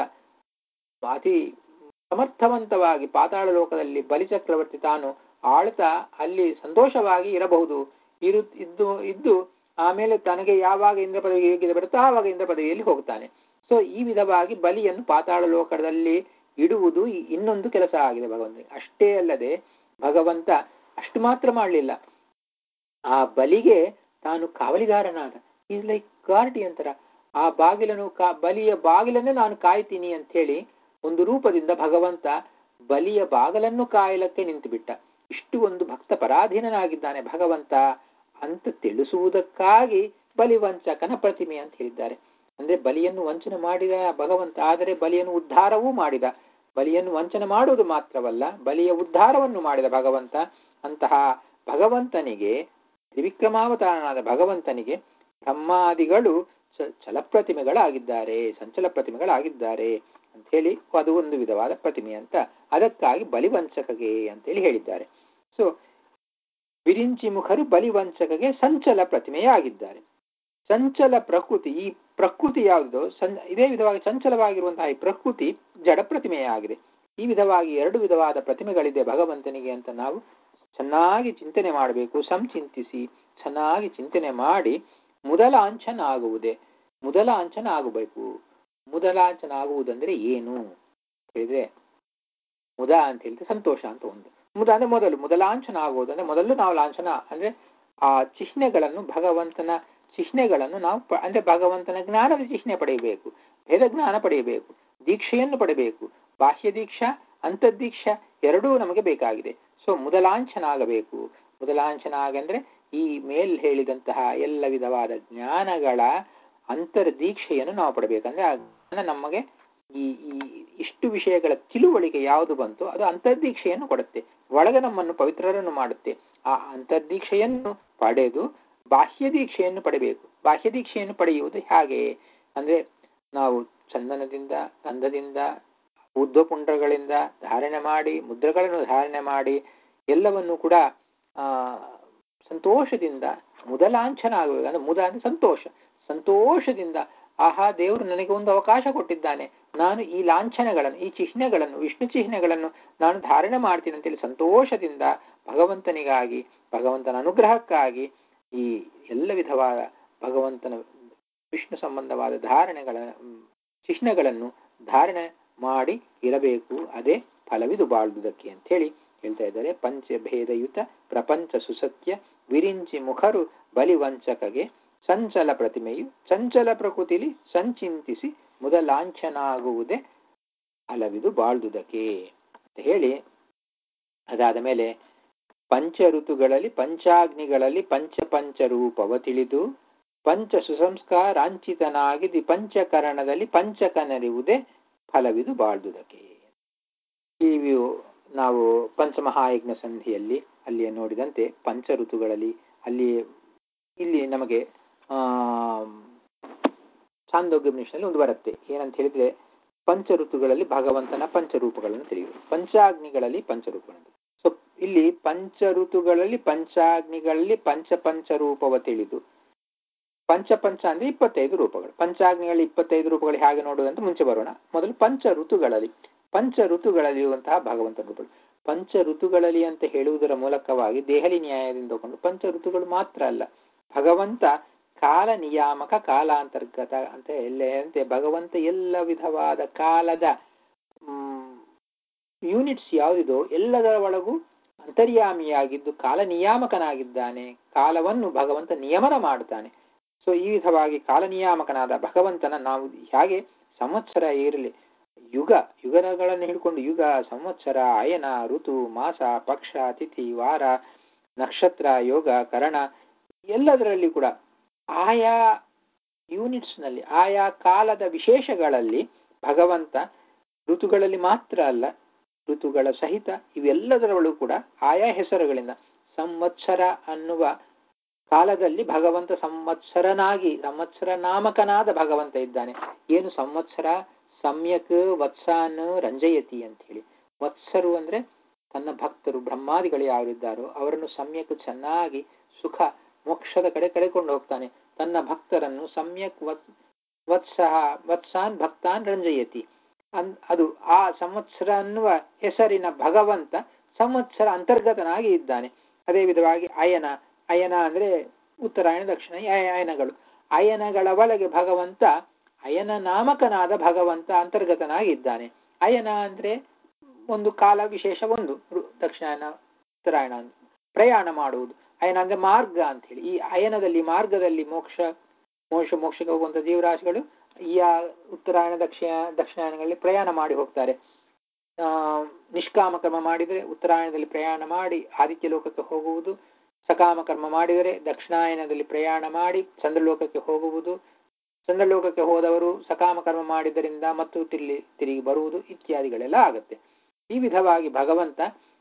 ಅತಿ ಸಮರ್ಥವಂತವಾಗಿ ಪಾತಾಳ ಲೋಕದಲ್ಲಿ ಬಲಿಚಕ್ರವರ್ತಿ ತಾನು ಆಳ್ತಾ ಅಲ್ಲಿ ಸಂತೋಷವಾಗಿ ಇರಬಹುದು ಇರು ಇದ್ದು ಇದ್ದು ಆಮೇಲೆ ತನಗೆ ಯಾವಾಗ ಇಂದ್ರ ಪದವಿ ಯೋಗ್ಯತೆ ಬರುತ್ತೋ ಆವಾಗ ಇಂದ್ರ ಪದವಿಯಲ್ಲಿ ಹೋಗ್ತಾನೆ ಸೊ ಈ ವಿಧವಾಗಿ ಬಲಿಯನ್ನು ಪಾತಾಳ ಲೋಕದಲ್ಲಿ ಇಡುವುದು ಇನ್ನೊಂದು ಕೆಲಸ ಆಗಿದೆ ಭಗವಂತ ಅಷ್ಟೇ ಅಲ್ಲದೆ ಭಗವಂತ ಅಷ್ಟು ಮಾತ್ರ ಮಾಡಲಿಲ್ಲ ಆ ಬಲಿಗೆ ತಾನು ಕಾವಲಿಗಾರನಾದ ಈಸ್ ಲೈಕ್ ಗಾರ್ಡಿ ಅಂತರ ಆ ಬಾಗಿಲನ್ನು ಕಾ ಬಲಿಯ ಬಾಗಿಲನ್ನೇ ನಾನು ಕಾಯ್ತೀನಿ ಅಂತ ಹೇಳಿ ಒಂದು ರೂಪದಿಂದ ಭಗವಂತ ಬಲಿಯ ಬಾಗಲನ್ನು ಕಾಯಲಕ್ಕೆ ನಿಂತು ಬಿಟ್ಟ ಇಷ್ಟು ಒಂದು ಭಕ್ತ ಪರಾಧೀನನಾಗಿದ್ದಾನೆ ಭಗವಂತ ಅಂತ ತಿಳಿಸುವುದಕ್ಕಾಗಿ ಬಲಿವಂಚಕನ ಪ್ರತಿಮೆ ಅಂತ ಹೇಳಿದ್ದಾರೆ ಅಂದ್ರೆ ಬಲಿಯನ್ನು ವಂಚನೆ ಮಾಡಿದ ಭಗವಂತ ಆದರೆ ಬಲಿಯನ್ನು ಉದ್ಧಾರವೂ ಮಾಡಿದ ಬಲಿಯನ್ನು ವಂಚನೆ ಮಾಡುವುದು ಮಾತ್ರವಲ್ಲ ಬಲಿಯ ಉದ್ಧಾರವನ್ನು ಮಾಡಿದ ಭಗವಂತ ಅಂತಹ ಭಗವಂತನಿಗೆ ತ್ರಿವಿಕ್ರಮಾವತಾರನಾದ ಭಗವಂತನಿಗೆ ಬ್ರಹ್ಮಾದಿಗಳು ಛಲಪ್ರತಿಮೆಗಳಾಗಿದ್ದಾರೆ ಸಂಚಲ ಪ್ರತಿಮೆಗಳಾಗಿದ್ದಾರೆ ಅಂತ ಹೇಳಿ ಅದು ಒಂದು ವಿಧವಾದ ಪ್ರತಿಮೆ ಅಂತ ಅದಕ್ಕಾಗಿ ಬಲಿವಂಚಕಗೆ ಅಂತೇಳಿ ಹೇಳಿದ್ದಾರೆ ಸೊ ವಿರಿಂಚಿ ಮುಖರು ಬಲಿವಂಚಕಗೆ ಸಂಚಲ ಪ್ರತಿಮೆಯಾಗಿದ್ದಾರೆ ಸಂಚಲ ಪ್ರಕೃತಿ ಈ ಪ್ರಕೃತಿ ಯಾವುದೋ ಸಂ ಇದೇ ವಿಧವಾಗಿ ಸಂಚಲವಾಗಿರುವಂತಹ ಈ ಪ್ರಕೃತಿ ಜಡ ಪ್ರತಿಮೆಯಾಗಿದೆ ಈ ವಿಧವಾಗಿ ಎರಡು ವಿಧವಾದ ಪ್ರತಿಮೆಗಳಿದೆ ಭಗವಂತನಿಗೆ ಅಂತ ನಾವು ಚೆನ್ನಾಗಿ ಚಿಂತನೆ ಮಾಡಬೇಕು ಸಂಚಿಂತಿಸಿ ಚೆನ್ನಾಗಿ ಚಿಂತನೆ ಮಾಡಿ ಮುದಲಾಂಛನ ಆಗುವುದೇ ಮುದಲಾಂಛನ ಆಗಬೇಕು ಮುದಲಾಂಛನ ಆಗುವುದಂದ್ರೆ ಏನು ಹೇಳಿದ್ರೆ ಮುದ ಅಂತ ಹೇಳಿದ್ರೆ ಸಂತೋಷ ಅಂತ ಒಂದು ಮುದ ಅಂದ್ರೆ ಮೊದಲು ಮೊದಲಾಂಛನ ಆಗುವುದಂದ್ರೆ ಮೊದಲು ನಾವು ಲಾಂಛನ ಅಂದ್ರೆ ಆ ಚಿಹ್ನೆಗಳನ್ನು ಭಗವಂತನ ಚಿಹ್ನೆಗಳನ್ನು ನಾವು ಅಂದ್ರೆ ಭಗವಂತನ ಜ್ಞಾನದ ಚಿಹ್ನೆ ಪಡೆಯಬೇಕು ಭೇದ ಜ್ಞಾನ ಪಡೆಯಬೇಕು ದೀಕ್ಷೆಯನ್ನು ಪಡೆಯಬೇಕು ಬಾಹ್ಯ ದೀಕ್ಷಾ ಅಂತರ್ದೀಕ್ಷಾ ಎರಡೂ ನಮಗೆ ಬೇಕಾಗಿದೆ ಸೊ ಮೊದಲಾಂಛನ ಆಗಬೇಕು ಮೊದಲಾಂಛನ ಆಗಂದ್ರೆ ಈ ಮೇಲ್ ಹೇಳಿದಂತಹ ಎಲ್ಲ ವಿಧವಾದ ಜ್ಞಾನಗಳ ಅಂತರ್ದೀಕ್ಷೆಯನ್ನು ನಾವು ಪಡಬೇಕಂದ್ರೆ ಆ ಜ್ಞಾನ ನಮಗೆ ಈ ಈ ಇಷ್ಟು ವಿಷಯಗಳ ತಿಳುವಳಿಕೆ ಯಾವುದು ಬಂತು ಅದು ಅಂತರ್ದೀಕ್ಷೆಯನ್ನು ಕೊಡುತ್ತೆ ಒಳಗೆ ನಮ್ಮನ್ನು ಪವಿತ್ರರನ್ನು ಮಾಡುತ್ತೆ ಆ ಅಂತರ್ದೀಕ್ಷೆಯನ್ನು ಪಡೆದು ಬಾಹ್ಯ ದೀಕ್ಷೆಯನ್ನು ಪಡೆಯಬೇಕು ಬಾಹ್ಯ ದೀಕ್ಷೆಯನ್ನು ಪಡೆಯುವುದು ಹೇಗೆ ಅಂದ್ರೆ ನಾವು ಚಂದನದಿಂದ ಗಂಧದಿಂದ ಊರ್ಧ್ವಪುಂಡ್ರಗಳಿಂದ ಧಾರಣೆ ಮಾಡಿ ಮುದ್ರೆಗಳನ್ನು ಧಾರಣೆ ಮಾಡಿ ಎಲ್ಲವನ್ನು ಕೂಡ ಆ ಸಂತೋಷದಿಂದ ಮುದಲಾಂಛನ ಆಗಬೇಕು ಅಂದ್ರೆ ಮುದ ಅಂದ್ರೆ ಸಂತೋಷ ಸಂತೋಷದಿಂದ ಆಹಾ ದೇವರು ನನಗೆ ಒಂದು ಅವಕಾಶ ಕೊಟ್ಟಿದ್ದಾನೆ ನಾನು ಈ ಲಾಂಛನಗಳನ್ನು ಈ ಚಿಹ್ನೆಗಳನ್ನು ವಿಷ್ಣು ಚಿಹ್ನೆಗಳನ್ನು ನಾನು ಧಾರಣೆ ಮಾಡ್ತೀನಿ ಅಂತೇಳಿ ಸಂತೋಷದಿಂದ ಭಗವಂತನಿಗಾಗಿ ಭಗವಂತನ ಅನುಗ್ರಹಕ್ಕಾಗಿ ಈ ಎಲ್ಲ ವಿಧವಾದ ಭಗವಂತನ ವಿಷ್ಣು ಸಂಬಂಧವಾದ ಧಾರಣೆಗಳ ಚಿಹ್ನೆಗಳನ್ನು ಧಾರಣೆ ಮಾಡಿ ಇರಬೇಕು ಅದೇ ಫಲವಿದು ಬಾಳ್ದುದಕ್ಕೆ ಅಂತ ಹೇಳಿ ಹೇಳ್ತಾ ಇದ್ದಾರೆ ಪಂಚಭೇದಯುತ ಪ್ರಪಂಚ ಸುಸತ್ಯ ವಿರಿಂಚಿ ಮುಖರು ಬಲಿವಂಚಕಗೆ ಸಂಚಲ ಪ್ರತಿಮೆಯು ಚಂಚಲ ಪ್ರಕೃತಿಲಿ ಸಂಚಿಂತಿಸಿ ಮೊದಲಾಂಛನಾಗುವುದೇ ಫಲವಿದು ಬಾಳ್ದುದಕ್ಕೆ ಅಂತ ಹೇಳಿ ಅದಾದ ಮೇಲೆ ಪಂಚ ಋತುಗಳಲ್ಲಿ ಪಂಚಾಗ್ನಿಗಳಲ್ಲಿ ಪಂಚ ಪಂಚ ರೂಪವ ತಿಳಿದು ಪಂಚ ಸುಸಂಸ್ಕಾರಾಂಚಿತನಾಗಿದ್ದು ಪಂಚಕರಣದಲ್ಲಿ ಪಂಚಕನರಿವುದೇ ಫಲವಿದು ಬಾಳ್ದುದಕ್ಕೆ ಈ ನಾವು ಪಂಚಮಹಾಯಜ್ಞ ಸಂಧಿಯಲ್ಲಿ ಅಲ್ಲಿ ನೋಡಿದಂತೆ ಪಂಚ ಋತುಗಳಲ್ಲಿ ಅಲ್ಲಿ ಇಲ್ಲಿ ನಮಗೆ ಆ ಚಾಂದೋಗ್ಯಮಿಷನಲ್ಲಿ ಒಂದು ಬರುತ್ತೆ ಏನಂತ ಹೇಳಿದ್ರೆ ಪಂಚ ಋತುಗಳಲ್ಲಿ ಭಗವಂತನ ಪಂಚರೂಪಗಳನ್ನು ತಿಳಿಯುವುದು ಪಂಚಾಗ್ನಿಗಳಲ್ಲಿ ಪಂಚರೂಪಗಳನ್ನು ಸೊ ಇಲ್ಲಿ ಪಂಚ ಋತುಗಳಲ್ಲಿ ಪಂಚಾಗ್ನಿಗಳಲ್ಲಿ ಪಂಚ ಪಂಚ ರೂಪವ ತಿಳಿದು ಪಂಚ ಪಂಚ ಅಂದ್ರೆ ಇಪ್ಪತ್ತೈದು ರೂಪಗಳು ಪಂಚಾಗ್ನಿಗಳಲ್ಲಿ ಇಪ್ಪತ್ತೈದು ರೂಪಗಳು ಹೇಗೆ ನೋಡುವುದಂತ ಮುಂಚೆ ಬರೋಣ ಮೊದಲು ಪಂಚ ಋತುಗಳಲ್ಲಿ ಪಂಚ ಋತುಗಳಲ್ಲಿ ಇರುವಂತಹ ಭಗವಂತನ ರೂಪಗಳು ಪಂಚ ಋತುಗಳಲ್ಲಿ ಅಂತ ಹೇಳುವುದರ ಮೂಲಕವಾಗಿ ದೆಹಲಿ ನ್ಯಾಯದಿಂದ ತಗೊಂಡು ಪಂಚ ಋತುಗಳು ಮಾತ್ರ ಅಲ್ಲ ಭಗವಂತ ಕಾಲ ನಿಯಾಮಕ ಕಾಲಾಂತರ್ಗತ ಅಂತ ಎಲ್ಲಂತೆ ಭಗವಂತ ಎಲ್ಲ ವಿಧವಾದ ಕಾಲದ ಯೂನಿಟ್ಸ್ ಯಾವುದಿದೋ ಎಲ್ಲದರ ಒಳಗೂ ಅಂತರ್ಯಾಮಿಯಾಗಿದ್ದು ಕಾಲ ನಿಯಾಮಕನಾಗಿದ್ದಾನೆ ಕಾಲವನ್ನು ಭಗವಂತ ನಿಯಮನ ಮಾಡ್ತಾನೆ ಸೊ ಈ ವಿಧವಾಗಿ ಕಾಲ ನಿಯಾಮಕನಾದ ಭಗವಂತನ ನಾವು ಹೇಗೆ ಸಂವತ್ಸರ ಇರಲಿ ಯುಗ ಯುಗಗಳನ್ನು ಹಿಡ್ಕೊಂಡು ಯುಗ ಸಂವತ್ಸರ ಅಯನ ಋತು ಮಾಸ ಪಕ್ಷ ತಿಥಿ ವಾರ ನಕ್ಷತ್ರ ಯೋಗ ಕರಣ ಎಲ್ಲದರಲ್ಲಿ ಕೂಡ ಆಯಾ ಯೂನಿಟ್ಸ್ನಲ್ಲಿ ಆಯಾ ಕಾಲದ ವಿಶೇಷಗಳಲ್ಲಿ ಭಗವಂತ ಋತುಗಳಲ್ಲಿ ಮಾತ್ರ ಅಲ್ಲ ಋತುಗಳ ಸಹಿತ ಇವೆಲ್ಲದರೊಳಗೂ ಕೂಡ ಆಯಾ ಹೆಸರುಗಳಿಂದ ಸಂವತ್ಸರ ಅನ್ನುವ ಕಾಲದಲ್ಲಿ ಭಗವಂತ ಸಂವತ್ಸರನಾಗಿ ಸಂವತ್ಸರ ನಾಮಕನಾದ ಭಗವಂತ ಇದ್ದಾನೆ ಏನು ಸಂವತ್ಸರ ಸಮ್ಯಕ್ ವತ್ಸಾನ್ ರಂಜಯತಿ ಅಂತ ಹೇಳಿ ವತ್ಸರು ಅಂದ್ರೆ ತನ್ನ ಭಕ್ತರು ಬ್ರಹ್ಮಾದಿಗಳು ಯಾರಿದ್ದಾರೋ ಅವರನ್ನು ಸಮ್ಯಕ್ ಚೆನ್ನಾಗಿ ಸುಖ ಮೋಕ್ಷದ ಕಡೆ ಕರೆಕೊಂಡು ಹೋಗ್ತಾನೆ ತನ್ನ ಭಕ್ತರನ್ನು ಸಮ್ಯಕ್ ವತ್ ವತ್ಸಹ ವತ್ಸಾನ್ ಭಕ್ತಾನ್ ರಂಜಯತಿ ಅನ್ ಅದು ಆ ಸಂವತ್ಸರ ಅನ್ನುವ ಹೆಸರಿನ ಭಗವಂತ ಸಂವತ್ಸರ ಅಂತರ್ಗತನಾಗಿ ಇದ್ದಾನೆ ಅದೇ ವಿಧವಾಗಿ ಅಯನ ಅಯನ ಅಂದ್ರೆ ಉತ್ತರಾಯಣ ದಕ್ಷಿಣ ಈ ಅಯ- ಅಯನಗಳು ಅಯನಗಳ ಒಳಗೆ ಭಗವಂತ ಅಯನ ನಾಮಕನಾದ ಭಗವಂತ ಅಂತರ್ಗತನಾಗಿದ್ದಾನೆ ಅಯನ ಅಂದ್ರೆ ಒಂದು ಕಾಲ ವಿಶೇಷ ಒಂದು ರು- ದಕ್ಷಿಣಾಯನ ಉತ್ತರಾಯಣ ಅಂತ. ಪ್ರಯಾಣ ಮಾಡುವುದು ಅಯನ ಅಂದ್ರೆ ಮಾರ್ಗ ಅಂತ ಹೇಳಿ ಈ ಅಯನದಲ್ಲಿ ಮಾರ್ಗದಲ್ಲಿ ಮೋಕ್ಷ ಮೋಕ್ಷ ಮೋಕ್ಷಕ್ಕೆ ಹೋಗುವಂತ ಜೀವರಾಶಿಗಳು ಈ ಆ ಉತ್ತರಾಯಣ ದಕ್ಷಿಣ ದಕ್ಷಿಣಾಯನಗಳಲ್ಲಿ ಪ್ರಯಾಣ ಮಾಡಿ ಹೋಗ್ತಾರೆ ಆ ನಿಷ್ಕಾಮ ಕರ್ಮ ಮಾಡಿದರೆ ಉತ್ತರಾಯಣದಲ್ಲಿ ಪ್ರಯಾಣ ಮಾಡಿ ಆದಿತ್ಯ ಲೋಕಕ್ಕೆ ಹೋಗುವುದು ಸಕಾಮ ಕರ್ಮ ಮಾಡಿದರೆ ದಕ್ಷಿಣಾಯನದಲ್ಲಿ ಪ್ರಯಾಣ ಮಾಡಿ ಚಂದ್ರಲೋಕಕ್ಕೆ ಹೋಗುವುದು ಚಂದ್ರಲೋಕಕ್ಕೆ ಹೋದವರು ಸಕಾಮ ಕರ್ಮ ಮಾಡಿದ್ದರಿಂದ ಮತ್ತು ತಿರುಗಿ ತಿರುಗಿ ಬರುವುದು ಇತ್ಯಾದಿಗಳೆಲ್ಲ ಆಗುತ್ತೆ ಈ ವಿಧವಾಗಿ ಭಗವಂತ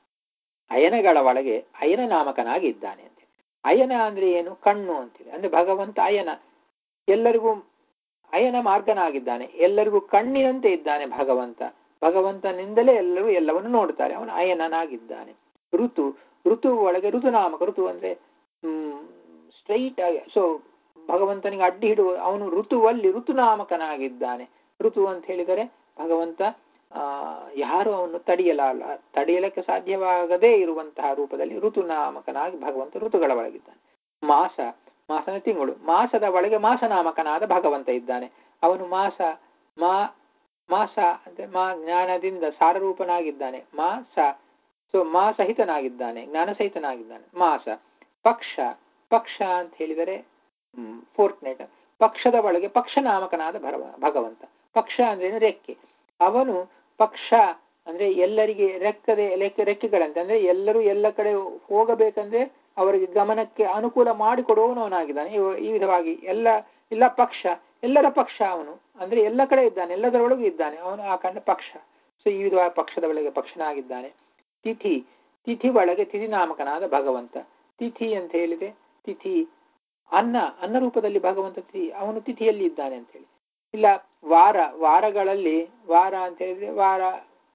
ಅಯನಗಳ ಒಳಗೆ ಅಯನ ನಾಮಕನಾಗಿ ಇದ್ದಾನೆ ಅಂತ ಅಯನ ಅಂದ್ರೆ ಏನು ಕಣ್ಣು ಅಂತಿದೆ ಅಂದ್ರೆ ಭಗವಂತ ಅಯನ ಎಲ್ಲರಿಗೂ ಅಯನ ಮಾರ್ಗನಾಗಿದ್ದಾನೆ ಎಲ್ಲರಿಗೂ ಕಣ್ಣಿನಂತೆ ಇದ್ದಾನೆ ಭಗವಂತ ಭಗವಂತನಿಂದಲೇ ಎಲ್ಲರೂ ಎಲ್ಲವನ್ನು ನೋಡ್ತಾರೆ ಅವನು ಅಯನನಾಗಿದ್ದಾನೆ ಋತು ಋತು ಒಳಗೆ ಋತುನಾಮಕ ಋತು ಅಂದ್ರೆ ಹ್ಮ್ ಸ್ಟ್ರೈಟ್ ಆಗಿ ಸೊ ಭಗವಂತನಿಗೆ ಅಡ್ಡಿ ಹಿಡುವ ಅವನು ಋತುವಲ್ಲಿ ಋತುನಾಮಕನಾಗಿದ್ದಾನೆ ಋತು ಅಂತ ಹೇಳಿದರೆ ಭಗವಂತ ಆ ಯಾರು ಅವನು ತಡೆಯಲಾಲ ತಡೆಯಲಿಕ್ಕೆ ಸಾಧ್ಯವಾಗದೇ ಇರುವಂತಹ ರೂಪದಲ್ಲಿ ಋತುನಾಮಕನಾಗಿ ಭಗವಂತ ಋತುಗಳ ಒಳಗಿದ್ದಾನೆ ಮಾಸ ಮಾಸನ ತಿಂಗಳು ಮಾಸದ ಒಳಗೆ ಮಾಸನಾಮಕನಾದ ಭಗವಂತ ಇದ್ದಾನೆ ಅವನು ಮಾಸ ಮಾ ಮಾಸ ಅಂದ್ರೆ ಮಾ ಜ್ಞಾನದಿಂದ ಸಾರರೂಪನಾಗಿದ್ದಾನೆ ಮಾಸ ಸೊ ಮಾ ಸಹಿತನಾಗಿದ್ದಾನೆ ಜ್ಞಾನ ಸಹಿತನಾಗಿದ್ದಾನೆ ಮಾಸ ಪಕ್ಷ ಪಕ್ಷ ಅಂತ ಹೇಳಿದರೆ ಫೋರ್ತ್ ನೈಟ್ ಪಕ್ಷದ ಒಳಗೆ ಪಕ್ಷ ನಾಮಕನಾದ ಭರವ- ಭಗವಂತ ಪಕ್ಷ ಅಂದ್ರೆ ರೆಕ್ಕೆ ಅವನು ಪಕ್ಷ ಅಂದ್ರೆ ಎಲ್ಲರಿಗೆ ರೆಕ್ಕದೆ ರೆಕ್ಕೆ ರೆಕ್ಕೆಗಳಂತೆ ಅಂದ್ರೆ ಎಲ್ಲರೂ ಎಲ್ಲ ಕಡೆ ಹೋಗಬೇಕಂದ್ರೆ ಅವರಿಗೆ ಗಮನಕ್ಕೆ ಅನುಕೂಲ ಮಾಡಿಕೊಡುವವನವನಾಗಿದ್ದಾನೆ ಇವ- ಈ ವಿಧವಾಗಿ ಎಲ್ಲ ಎಲ್ಲ ಪಕ್ಷ ಎಲ್ಲರ ಪಕ್ಷ ಅವನು ಅಂದ್ರೆ ಎಲ್ಲ ಕಡೆ ಇದ್ದಾನೆ ಎಲ್ಲದರೊಳಗೂ ಇದ್ದಾನೆ ಅವನು ಆ ಕಂಡ ಪಕ್ಷ ಸೊ ಈ ವಿಧವಾಗಿ ಪಕ್ಷದ ಒಳಗೆ ಪಕ್ಷನಾಗಿದ್ದಾನೆ ತಿಥಿ ತಿಥಿ ಒಳಗೆ ತಿಥಿ ನಾಮಕನಾದ ಭಗವಂತ ತಿಥಿ ಅಂತ ಹೇಳಿದೆ ತಿಥಿ ಅನ್ನ ಅನ್ನ ರೂಪದಲ್ಲಿ ಭಗವಂತ ತಿಥಿ ಅವನು ತಿಥಿಯಲ್ಲಿ ಇದ್ದಾನೆ ಅಂತ ಹೇಳಿ ಇಲ್ಲ ವಾರ ವಾರಗಳಲ್ಲಿ ವಾರ ಅಂತ ಹೇಳಿದ್ರೆ ವಾರ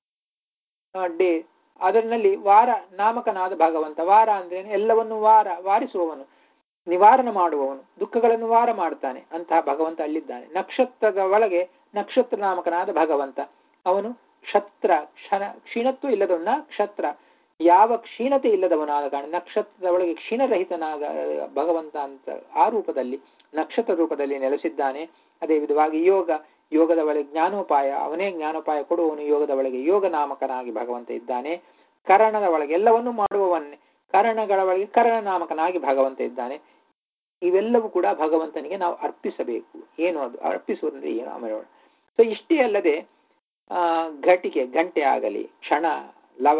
ಡೇ ಅದರಲ್ಲಿ ವಾರ ನಾಮಕನಾದ ಭಗವಂತ ವಾರ ಅಂದ್ರೆ ಎಲ್ಲವನ್ನು ವಾರ ವಾರಿಸುವವನು ನಿವಾರಣೆ ಮಾಡುವವನು ದುಃಖಗಳನ್ನು ವಾರ ಮಾಡ್ತಾನೆ ಅಂತಹ ಭಗವಂತ ಅಲ್ಲಿದ್ದಾನೆ ನಕ್ಷತ್ರದ ಒಳಗೆ ನಕ್ಷತ್ರ ನಾಮಕನಾದ ಭಗವಂತ ಅವನು ಕ್ಷತ್ರ ಕ್ಷಣ ಕ್ಷೀಣತ್ವ ಇಲ್ಲದವನ ಕ್ಷತ್ರ ಯಾವ ಕ್ಷೀಣತೆ ಇಲ್ಲದವನಾದ ಕಾರಣ ನಕ್ಷತ್ರದ ಒಳಗೆ ಕ್ಷೀಣರಹಿತನಾದ ಭಗವಂತ ಅಂತ ಆ ರೂಪದಲ್ಲಿ ನಕ್ಷತ್ರ ರೂಪದಲ್ಲಿ ನೆಲೆಸಿದ್ದಾನೆ ಅದೇ ವಿಧವಾಗಿ ಯೋಗ ಯೋಗದ ಒಳಗೆ ಜ್ಞಾನೋಪಾಯ ಅವನೇ ಜ್ಞಾನೋಪಾಯ ಕೊಡುವವನು ಯೋಗದ ಒಳಗೆ ಯೋಗ ನಾಮಕನಾಗಿ ಭಗವಂತ ಇದ್ದಾನೆ ಕರಣದ ಒಳಗೆ ಎಲ್ಲವನ್ನೂ ಮಾಡುವವನ್ನೇ ಕರಣಗಳ ಒಳಗೆ ಕರಣ ನಾಮಕನಾಗಿ ಭಗವಂತ ಇದ್ದಾನೆ ಇವೆಲ್ಲವೂ ಕೂಡ ಭಗವಂತನಿಗೆ ನಾವು ಅರ್ಪಿಸಬೇಕು ಏನು ಅದು ಅರ್ಪಿಸುವುದಂದ್ರೆ ಏನು ಆಮೇಲೆ ಸೊ ಇಷ್ಟೇ ಅಲ್ಲದೆ ಆ ಘಟಿಕೆ ಗಂಟೆ ಆಗಲಿ ಕ್ಷಣ ಲವ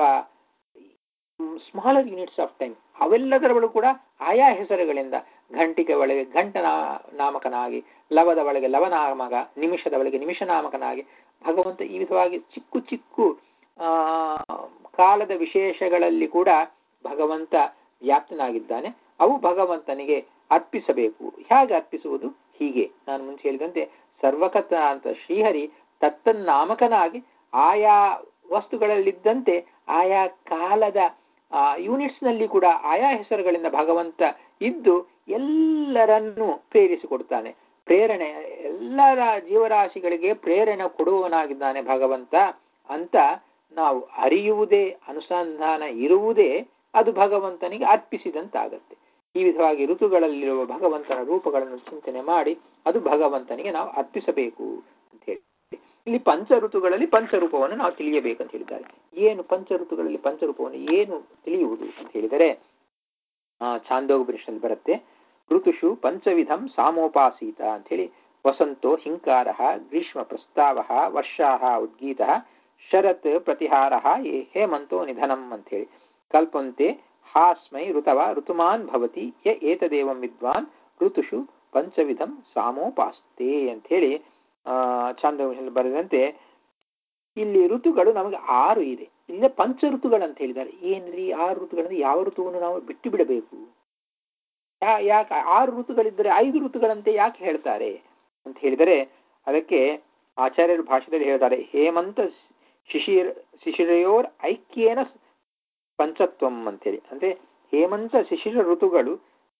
ಸ್ಮಾಲರ್ ಯೂನಿಟ್ಸ್ ಆಫ್ ಟೈಮ್ ಅವೆಲ್ಲದರ ಒಳಗೂ ಕೂಡ ಆಯಾ ಹೆಸರುಗಳಿಂದ ಘಂಟಿಕೆ ಒಳಗೆ ಘಂಟ ನಾ- ನಾಮಕನಾಗಿ ಲವದ ಒಳಗೆ ಲವನಾಮಕ ನಿಮಿಷದ ಒಳಗೆ ನಿಮಿಷ ನಾಮಕನಾಗಿ ಭಗವಂತ ಈ ವಿಧವಾಗಿ ಚಿಕ್ಕು ಚಿಕ್ಕು ಆ ಕಾಲದ ವಿಶೇಷಗಳಲ್ಲಿ ಕೂಡ ಭಗವಂತ ವ್ಯಾಪ್ತನಾಗಿದ್ದಾನೆ ಅವು ಭಗವಂತನಿಗೆ ಅರ್ಪಿಸಬೇಕು ಹೇಗೆ ಅರ್ಪಿಸುವುದು ಹೀಗೆ ನಾನು ಮುಂಚೆ ಹೇಳಿದಂತೆ ಸರ್ವಕತ ಅಂತ ಶ್ರೀಹರಿ ತತ್ತನ್ನಾಮಕನಾಗಿ ಆಯಾ ವಸ್ತುಗಳಲ್ಲಿದ್ದಂತೆ ಆಯಾ ಕಾಲದ ಯೂನಿಟ್ಸ್ ನಲ್ಲಿ ಕೂಡ ಆಯಾ ಹೆಸರುಗಳಿಂದ ಭಗವಂತ ಇದ್ದು ಎಲ್ಲರನ್ನೂ ಪ್ರೇರಿಸಿಕೊಡ್ತಾನೆ ಪ್ರೇರಣೆ ಎಲ್ಲರ ಜೀವರಾಶಿಗಳಿಗೆ ಪ್ರೇರಣೆ ಕೊಡುವವನಾಗಿದ್ದಾನೆ ಭಗವಂತ ಅಂತ ನಾವು ಅರಿಯುವುದೇ ಅನುಸಂಧಾನ ಇರುವುದೇ ಅದು ಭಗವಂತನಿಗೆ ಅರ್ಪಿಸಿದಂತಾಗತ್ತೆ ಈ ವಿಧವಾಗಿ ಋತುಗಳಲ್ಲಿರುವ ಭಗವಂತನ ರೂಪಗಳನ್ನು ಚಿಂತನೆ ಮಾಡಿ ಅದು ಭಗವಂತನಿಗೆ ನಾವು ಅರ್ಪಿಸಬೇಕು ಅಂತ ಹೇಳಿ ಇಲ್ಲಿ ಪಂಚ ಋತುಗಳಲ್ಲಿ ಪಂಚರೂಪವನ್ನು ನಾವು ತಿಳಿಯಬೇಕಂತ ಹೇಳಿದ್ದಾರೆ ಏನು ಪಂಚ ಋತುಗಳಲ್ಲಿ ಪಂಚರೂಪವನ್ನು ಏನು ತಿಳಿಯುವುದು ಅಂತ ಹೇಳಿದರೆ ಆ ಛಾಂದೋಗಪನಿಷದಲ್ಲಿ ಬರುತ್ತೆ ಋತುಷು ಪಂಚವಿಧಂ ಸಾಮೋಪಾಸೀತ ಅಂತ ಹೇಳಿ ವಸಂತೋ ಹಿಂಕಾರ ಗ್ರೀಷ್ಮ ಪ್ರಸ್ತಾವ ವರ್ಷಾ ಉದ್ಗೀತ ಶರತ್ ಪ್ರತಿಹಾರ ಹೇಮಂತೋ ನಿಧನಂ ಅಂತ ಹೇಳಿ ಕಲ್ಪಂತೆ ಹಾಸ್ಮೈ ಋತವ ಋತುಮಾನ್ ಭವತಿ ಯ ಏತದೇವಂ ವಿದ್ವಾನ್ ಋತುಷು ಪಂಚವಿಧಂ ಸಾಮೋಪಾಸ್ತೆ ಅಂತ ಹೇಳಿ ಆ ಛಾಂದೋಗಪನಿಷದಲ್ಲಿ ಬರೆದಂತೆ ಇಲ್ಲಿ ಋತುಗಳು ನಮಗೆ ಆರು ಇದೆ ಇಲ್ಲಿ ಪಂಚ ಋತುಗಳಂತ ಹೇಳಿದ್ದಾರೆ ಏನ್ರಿ ಆರು ಋತುಗಳಂದ್ರೆ ಯಾವ ಋತುವನ್ನು ನಾವು ಬಿಟ್ಟು ಬಿಡಬೇಕು ಯಾ- ಯಾಕೆ ಆರು ಋತುಗಳಿದ್ದರೆ ಐದು ಋತುಗಳಂತೆ ಯಾಕೆ ಹೇಳ್ತಾರೆ ಅಂತ ಹೇಳಿದರೆ ಅದಕ್ಕೆ ಆಚಾರ್ಯರು ಭಾಷೆಯಲ್ಲಿ ಹೇಳ್ತಾರೆ ಹೇಮಂತ ಶಿಶಿರ್ ಶಿಶಿರಯೋರ್ ಐಕ್ಯೇನ ಪಂಚತ್ವಂ ಅಂತೇಳಿ ಅಂದ್ರೆ ಹೇಮಂತ ಶಿಶಿರ ಋತುಗಳು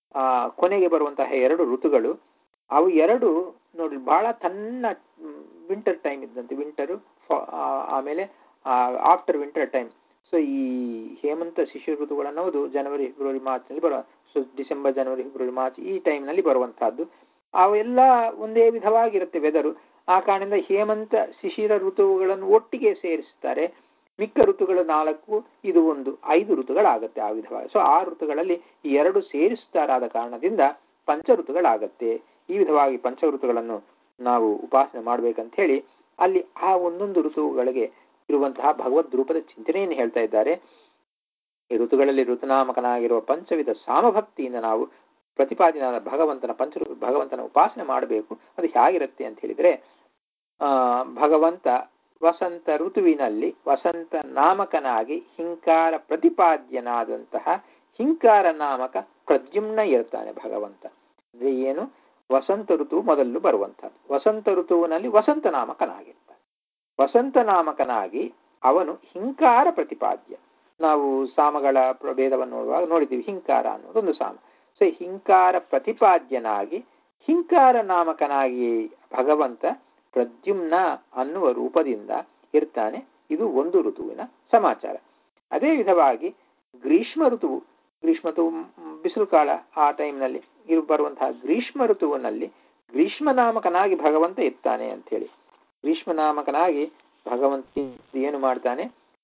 ಆ ಕೊನೆಗೆ ಬರುವಂತಹ ಎರಡು ಋತುಗಳು ಅವು ಎರಡು ನೋಡಿ ಬಹಳ ತನ್ನ ವಿಂಟರ್ ಟೈಮ್ ಇದ್ದಂತೆ ವಿಂಟರು ಆಮೇಲೆ ಆಫ್ಟರ್ ವಿಂಟರ್ ಟೈಮ್ ಸೊ ಈ ಹೇಮಂತ ಶಿಶಿರ ಋತುಗಳು ಅನ್ನೋದು ಜನವರಿ ಫೆಬ್ರವರಿ ಮಾರ್ಚ್ನಲ್ಲಿ ಬರುವ ಸೊ ಡಿಸೆಂಬರ್ ಜನವರಿ ಫೆಬ್ರವರಿ ಮಾರ್ಚ್ ಈ ಟೈಮ್ನಲ್ಲಿ ಬರುವಂತಹದ್ದು ಅವೆಲ್ಲ ಒಂದೇ ವಿಧವಾಗಿರುತ್ತೆ ವೆದರು ಆ ಕಾರಣದಿಂದ ಹೇಮಂತ ಶಿಶಿರ ಋತುಗಳನ್ನು ಒಟ್ಟಿಗೆ ಸೇರಿಸ್ತಾರೆ ಮಿಕ್ಕ ಋತುಗಳು ನಾಲ್ಕು ಇದು ಒಂದು ಐದು ಋತುಗಳಾಗತ್ತೆ ಆ ವಿಧವಾಗಿ ಸೊ ಆ ಋತುಗಳಲ್ಲಿ ಈ ಎರಡು ಸೇರಿಸ್ತಾರಾದ ಕಾರಣದಿಂದ ಪಂಚ ಋತುಗಳಾಗತ್ತೆ ಈ ವಿಧವಾಗಿ ಪಂಚ ಋತುಗಳನ್ನು ನಾವು ಉಪಾಸನೆ ಮಾಡ್ಬೇಕಂತ ಹೇಳಿ ಅಲ್ಲಿ ಆ ಒಂದೊಂದು ಋತುಗಳಿಗೆ ಇರುವಂತಹ ಭಗವದ್ ರೂಪದ ಚಿಂತನೆಯನ್ನು ಹೇಳ್ತಾ ಇದ್ದಾರೆ ಈ ಋತುಗಳಲ್ಲಿ ಋತುನಾಮಕನಾಗಿರುವ ಪಂಚವಿಧ ಸಾಮಭಕ್ತಿಯಿಂದ ನಾವು ಪ್ರತಿಪಾದಿನಾದ ಭಗವಂತನ ಪಂಚ ಭಗವಂತನ ಉಪಾಸನೆ ಮಾಡಬೇಕು ಅದು ಹೇಗಿರುತ್ತೆ ಅಂತ ಹೇಳಿದ್ರೆ ಆ ಭಗವಂತ ವಸಂತ ಋತುವಿನಲ್ಲಿ ವಸಂತ ನಾಮಕನಾಗಿ ಹಿಂಕಾರ ಪ್ರತಿಪಾದ್ಯನಾದಂತಹ ಹಿಂಕಾರ ನಾಮಕ ಪ್ರದ್ಯುಮ್ನ ಇರ್ತಾನೆ ಭಗವಂತ ಅಂದ್ರೆ ಏನು ವಸಂತ ಋತು ಮೊದಲು ಬರುವಂತಹದ್ದು ವಸಂತ ಋತುವಿನಲ್ಲಿ ವಸಂತ ನಾಮಕನಾಗಿರ್ತಾನೆ ವಸಂತ ನಾಮಕನಾಗಿ ಅವನು ಹಿಂಕಾರ ಪ್ರತಿಪಾದ್ಯ ನಾವು ಸಾಮಗಳ ಪ್ರಭೇದವನ್ನು ನೋಡುವಾಗ ನೋಡಿದ್ದೀವಿ ಹಿಂಕಾರ ಅನ್ನೋದೊಂದು ಸಾಮ ಸೊ ಹಿಂಕಾರ ಪ್ರತಿಪಾದ್ಯನಾಗಿ ಹಿಂಕಾರ ನಾಮಕನಾಗಿ ಭಗವಂತ ಪ್ರದ್ಯುಮ್ನ ಅನ್ನುವ ರೂಪದಿಂದ ಇರ್ತಾನೆ ಇದು ಒಂದು ಋತುವಿನ ಸಮಾಚಾರ ಅದೇ ವಿಧವಾಗಿ ಗ್ರೀಷ್ಮ ಋತುವು ಗ್ರೀಷ್ಮ ಋತು ಬಿಸಿಲು ಕಾಲ ಆ ಟೈಮ್ನಲ್ಲಿ ಇರು ಬರುವಂತಹ ಗ್ರೀಷ್ಮ ಋತುವಿನಲ್ಲಿ ಗ್ರೀಷ್ಮ ನಾಮಕನಾಗಿ ಭಗವಂತ ಇರ್ತಾನೆ ಅಂತ ಹೇಳಿ ಗ್ರೀಷ್ಮ ನಾಮಕನಾಗಿ ಭಗವಂತ ಏನು ಮಾಡ್ತಾನೆ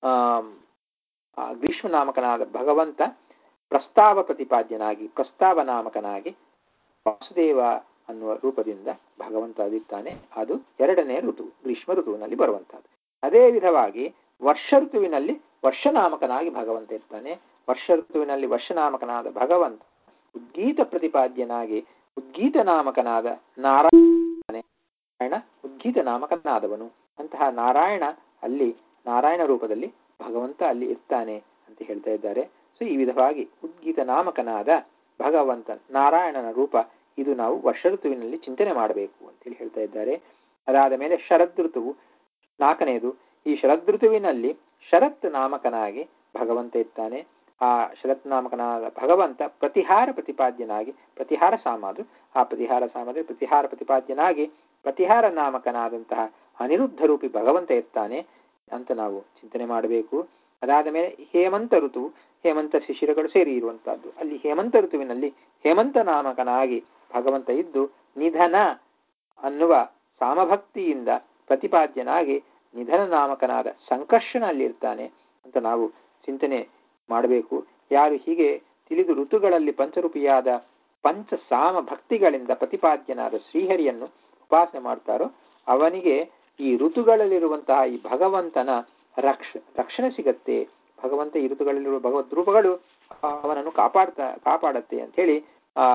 ಆ ಗ್ರೀಷ್ಮ ನಾಮಕನಾದ ಭಗವಂತ ಪ್ರಸ್ತಾವ ಪ್ರತಿಪಾದ್ಯನಾಗಿ ಪ್ರಸ್ತಾವ ನಾಮಕನಾಗಿ ವಾಸುದೇವ ಅನ್ನುವ ರೂಪದಿಂದ ಭಗವಂತ ಅದಿರ್ತಾನೆ ಅದು ಎರಡನೇ ಋತು ಗ್ರೀಷ್ಮ ಋತುವಿನಲ್ಲಿ ಬರುವಂತಹದ್ದು ಅದೇ ವಿಧವಾಗಿ ವರ್ಷ ಋತುವಿನಲ್ಲಿ ವರ್ಷನಾಮಕನಾಗಿ ಭಗವಂತ ಇರ್ತಾನೆ ವರ್ಷ ಋತುವಿನಲ್ಲಿ ವರ್ಷನಾಮಕನಾದ ಭಗವಂತ ಉದ್ಗೀತ ಪ್ರತಿಪಾದ್ಯನಾಗಿ ಉದ್ಗೀತ ನಾಮಕನಾದ ನಾರಾಯಣ ಉದ್ಗೀತ ನಾಮಕನಾದವನು ಅಂತಹ ನಾರಾಯಣ ಅಲ್ಲಿ ನಾರಾಯಣ ರೂಪದಲ್ಲಿ ಭಗವಂತ ಅಲ್ಲಿ ಇರ್ತಾನೆ ಅಂತ ಹೇಳ್ತಾ ಇದ್ದಾರೆ ಸೊ ಈ ವಿಧವಾಗಿ ಉದ್ಗೀತ ನಾಮಕನಾದ ಭಗವಂತ ನಾರಾಯಣನ ರೂಪ ಇದು ನಾವು ವರ್ಷ ಋತುವಿನಲ್ಲಿ ಚಿಂತನೆ ಮಾಡಬೇಕು ಅಂತೇಳಿ ಹೇಳ್ತಾ ಇದ್ದಾರೆ ಅದಾದ ಮೇಲೆ ಶರದ್ ಋತುವು ನಾಲ್ಕನೆಯದು ಈ ಶರದ್ ಋತುವಿನಲ್ಲಿ ಶರತ್ ನಾಮಕನಾಗಿ ಭಗವಂತ ಇರ್ತಾನೆ ಆ ಶರತ್ ನಾಮಕನಾದ ಭಗವಂತ ಪ್ರತಿಹಾರ ಪ್ರತಿಪಾದ್ಯನಾಗಿ ಪ್ರತಿಹಾರ ಸಾಮಾದು ಆ ಪ್ರತಿಹಾರ ಸಾಮದ ಪ್ರತಿಹಾರ ಪ್ರತಿಪಾದ್ಯನಾಗಿ ಪ್ರತಿಹಾರ ನಾಮಕನಾದಂತಹ ಅನಿರುದ್ಧ ರೂಪಿ ಭಗವಂತ ಇರ್ತಾನೆ ಅಂತ ನಾವು ಚಿಂತನೆ ಮಾಡಬೇಕು ಅದಾದ ಮೇಲೆ ಹೇಮಂತ ಋತು ಹೇಮಂತ ಶಿಶಿರಗಳು ಸೇರಿ ಇರುವಂತಹದ್ದು ಅಲ್ಲಿ ಹೇಮಂತ ಋತುವಿನಲ್ಲಿ ಹೇಮಂತ ನಾಮಕನಾಗಿ ಭಗವಂತ ಇದ್ದು ನಿಧನ ಅನ್ನುವ ಸಾಮಭಕ್ತಿಯಿಂದ ಪ್ರತಿಪಾದ್ಯನಾಗಿ ನಿಧನ ನಾಮಕನಾದ ಸಂಕರ್ಷಣಲ್ಲಿರ್ತಾನೆ ಅಂತ ನಾವು ಚಿಂತನೆ ಮಾಡಬೇಕು ಯಾರು ಹೀಗೆ ತಿಳಿದು ಋತುಗಳಲ್ಲಿ ಪಂಚರೂಪಿಯಾದ ಪಂಚ ಸಾಮ ಭಕ್ತಿಗಳಿಂದ ಪ್ರತಿಪಾದ್ಯನಾದ ಶ್ರೀಹರಿಯನ್ನು ಉಪಾಸನೆ ಮಾಡ್ತಾರೋ ಅವನಿಗೆ ಈ ಋತುಗಳಲ್ಲಿರುವಂತಹ ಈ ಭಗವಂತನ ರಕ್ಷ ರಕ್ಷಣೆ ಸಿಗತ್ತೆ ಭಗವಂತ ಈ ಋತುಗಳಲ್ಲಿರುವ ಭಗವದ್ ರೂಪಗಳು ಅವನನ್ನು ಕಾಪಾಡ್ತಾ ಕಾಪಾಡತ್ತೆ ಅಂತ ಹೇಳಿ ಆ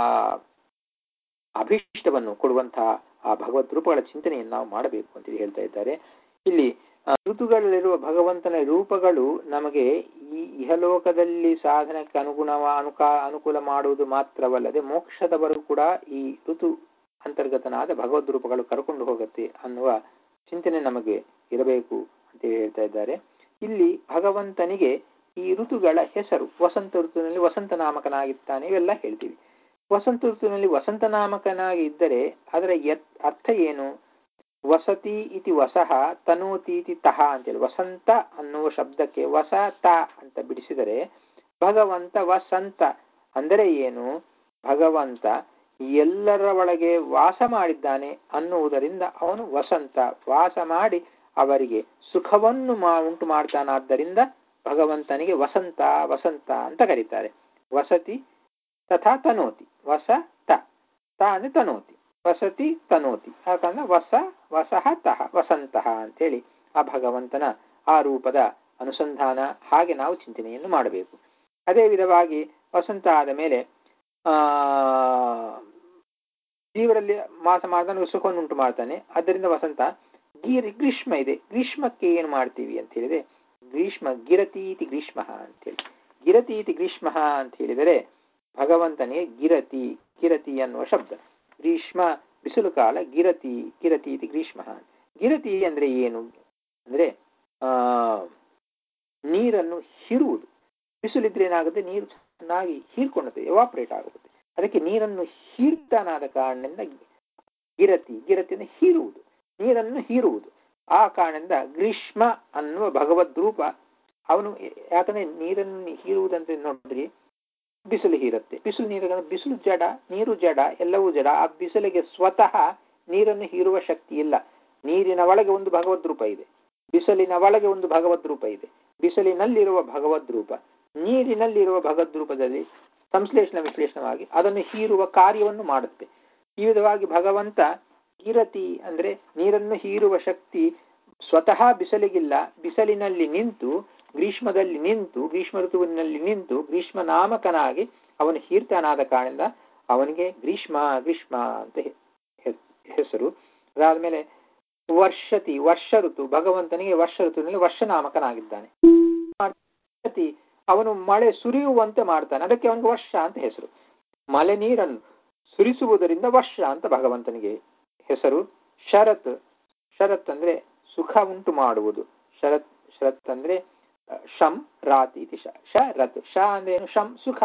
ಅಭೀಷ್ಟವನ್ನು ಕೊಡುವಂತಹ ಆ ಭಗವದ್ ರೂಪಗಳ ಚಿಂತನೆಯನ್ನು ನಾವು ಮಾಡಬೇಕು ಅಂತ ಹೇಳ್ತಾ ಇದ್ದಾರೆ ಇಲ್ಲಿ ಋತುಗಳಲ್ಲಿರುವ ಭಗವಂತನ ರೂಪಗಳು ನಮಗೆ ಈ ಇಹಲೋಕದಲ್ಲಿ ಸಾಧನಕ್ಕೆ ಅನುಗುಣವ ಅನುಕಾ ಅನುಕೂಲ ಮಾಡುವುದು ಮಾತ್ರವಲ್ಲದೆ ಮೋಕ್ಷದವರೆಗೂ ಕೂಡ ಈ ಋತು ಅಂತರ್ಗತನಾದ ಭಗವದ್ ರೂಪಗಳು ಕರ್ಕೊಂಡು ಹೋಗುತ್ತೆ ಅನ್ನುವ ಚಿಂತನೆ ನಮಗೆ ಇರಬೇಕು ಅಂತ ಹೇಳ್ತಾ ಇದ್ದಾರೆ ಇಲ್ಲಿ ಭಗವಂತನಿಗೆ ಈ ಋತುಗಳ ಹೆಸರು ವಸಂತ ಋತುವಿನಲ್ಲಿ ವಸಂತ ನಾಮಕನಾಗಿರ್ತಾನೆ ಇವೆಲ್ಲ ಹೇಳ್ತೀವಿ ವಸಂತ ಋತುವಿನಲ್ಲಿ ವಸಂತ ನಾಮಕನಾಗಿ ಇದ್ದರೆ ಅದರ ಅರ್ಥ ಏನು ವಸತಿ ಇತಿ ವಸಹ ತನೋತಿ ಇತಿ ತಹ ಅಂತೇಳಿ ವಸಂತ ಅನ್ನುವ ಶಬ್ದಕ್ಕೆ ವಸ ತ ಅಂತ ಬಿಡಿಸಿದರೆ ಭಗವಂತ ವಸಂತ ಅಂದರೆ ಏನು ಭಗವಂತ ಎಲ್ಲರ ಒಳಗೆ ವಾಸ ಮಾಡಿದ್ದಾನೆ ಅನ್ನುವುದರಿಂದ ಅವನು ವಸಂತ ವಾಸ ಮಾಡಿ ಅವರಿಗೆ ಸುಖವನ್ನು ಮಾ ಉಂಟು ಮಾಡ್ತಾನಾದ್ದರಿಂದ ಭಗವಂತನಿಗೆ ವಸಂತ ವಸಂತ ಅಂತ ಕರೀತಾರೆ ವಸತಿ ತಥಾ ತನೋತಿ ವಸ ತ ತ ಅಂದ್ರೆ ತನೋತಿ ವಸತಿ ತನೋತಿ ಯಾಕಂದ್ರೆ ವಸ ವಸಹ ತಹ ವಸಂತಃ ಅಂತೇಳಿ ಆ ಭಗವಂತನ ಆ ರೂಪದ ಅನುಸಂಧಾನ ಹಾಗೆ ನಾವು ಚಿಂತನೆಯನ್ನು ಮಾಡಬೇಕು ಅದೇ ವಿಧವಾಗಿ ವಸಂತ ಆದ ಮೇಲೆ ಆ ಜೀವರಲ್ಲಿ ಮಾಸ ಮಾಡಿದ ಸುಖವನ್ನು ಉಂಟು ಮಾಡ್ತಾನೆ ಅದರಿಂದ ವಸಂತ ಗೀರ್ ಗ್ರೀಷ್ಮ ಇದೆ ಗ್ರೀಷ್ಮಕ್ಕೆ ಏನು ಮಾಡ್ತೀವಿ ಅಂತ ಹೇಳಿದ್ರೆ ಗ್ರೀಷ್ಮ ಗಿರತೀತಿ ಗ್ರೀಷ್ಮ ಅಂತೇಳಿ ಗಿರತೀತಿ ಗ್ರೀಷ್ಮ ಅಂತ ಹೇಳಿದರೆ ಭಗವಂತನಿಗೆ ಗಿರತಿ ಗಿರತಿ ಅನ್ನುವ ಶಬ್ದ ಗ್ರೀಷ್ಮ ಬಿಸಿಲು ಕಾಲ ಗಿರತಿ ಗಿರತಿ ಇತಿ ಗ್ರೀಷ್ಮ ಗಿರತಿ ಅಂದ್ರೆ ಏನು ಅಂದ್ರೆ ಆ ನೀರನ್ನು ಹೀರುವುದು ಬಿಸಿಲಿದ್ರೆ ಏನಾಗುತ್ತೆ ನೀರು ಚೆನ್ನಾಗಿ ಹೀರ್ಕೊಳ್ಳುತ್ತೆ ಎವಾಪರೇಟ್ ಆಗುತ್ತೆ ಅದಕ್ಕೆ ನೀರನ್ನು ಹೀರ್ತಾನಾದ ಕಾರಣದಿಂದ ಗಿರತಿ ಗಿರತಿಯನ್ನು ಹೀರುವುದು ನೀರನ್ನು ಹೀರುವುದು ಆ ಕಾರಣದಿಂದ ಗ್ರೀಷ್ಮ ಅನ್ನುವ ಭಗವದ್ ರೂಪ ಅವನು ಯಾಕಂದ್ರೆ ನೀರನ್ನು ಹೀರುವುದಂತ ನೋಡಿದ್ರಿ ಬಿಸಿಲು ಹೀರುತ್ತೆ ಬಿಸಿಲು ನೀರು ಬಿಸಿಲು ಜಡ ನೀರು ಜಡ ಎಲ್ಲವೂ ಜಡ ಆ ಬಿಸಿಲಿಗೆ ಸ್ವತಃ ನೀರನ್ನು ಹೀರುವ ಶಕ್ತಿ ಇಲ್ಲ ನೀರಿನ ಒಳಗೆ ಒಂದು ಭಗವದ್ ರೂಪ ಇದೆ ಬಿಸಿಲಿನ ಒಳಗೆ ಒಂದು ಭಗವದ್ ರೂಪ ಇದೆ ಬಿಸಿಲಿನಲ್ಲಿರುವ ಭಗವದ್ ರೂಪ ನೀರಿನಲ್ಲಿರುವ ಭಗವದ್ ರೂಪದಲ್ಲಿ ಸಂಶ್ಲೇಷಣ ವಿಶ್ಲೇಷಣವಾಗಿ ಅದನ್ನು ಹೀರುವ ಕಾರ್ಯವನ್ನು ಮಾಡುತ್ತೆ ಈ ವಿಧವಾಗಿ ಭಗವಂತ ಗಿರತಿ ಅಂದ್ರೆ ನೀರನ್ನು ಹೀರುವ ಶಕ್ತಿ ಸ್ವತಃ ಬಿಸಿಲಿಗಿಲ್ಲ ಬಿಸಿಲಿನಲ್ಲಿ ನಿಂತು ಗ್ರೀಷ್ಮದಲ್ಲಿ ನಿಂತು ಗ್ರೀಷ್ಮ ಋತುವಿನಲ್ಲಿ ನಿಂತು ಗ್ರೀಷ್ಮ ನಾಮಕನಾಗಿ ಅವನು ಹೀರ್ತಾನಾದ ಕಾರಣದಿಂದ ಅವನಿಗೆ ಗ್ರೀಷ್ಮ ಗ್ರೀಷ್ಮ ಅಂತ ಹೆಸರು ಅದಾದ್ಮೇಲೆ ವರ್ಷತಿ ವರ್ಷ ಋತು ಭಗವಂತನಿಗೆ ವರ್ಷ ಋತುವಿನಲ್ಲಿ ವರ್ಷ ನಾಮಕನಾಗಿದ್ದಾನೆ ಅವನು ಮಳೆ ಸುರಿಯುವಂತೆ ಮಾಡ್ತಾನೆ ಅದಕ್ಕೆ ಅವನಿಗೆ ವರ್ಷ ಅಂತ ಹೆಸರು ಮಳೆ ನೀರನ್ನು ಸುರಿಸುವುದರಿಂದ ವರ್ಷ ಅಂತ ಭಗವಂತನಿಗೆ ಹೆಸರು ಶರತ್ ಶರತ್ ಅಂದ್ರೆ ಸುಖ ಉಂಟು ಮಾಡುವುದು ಶರತ್ ಶರತ್ ಅಂದ್ರೆ ಶಂ ರಾತಿ ಇತಿ ಶ ಶರತ್ ಶ ಅಂದ್ರೆ ಏನು ಶಂ ಸುಖ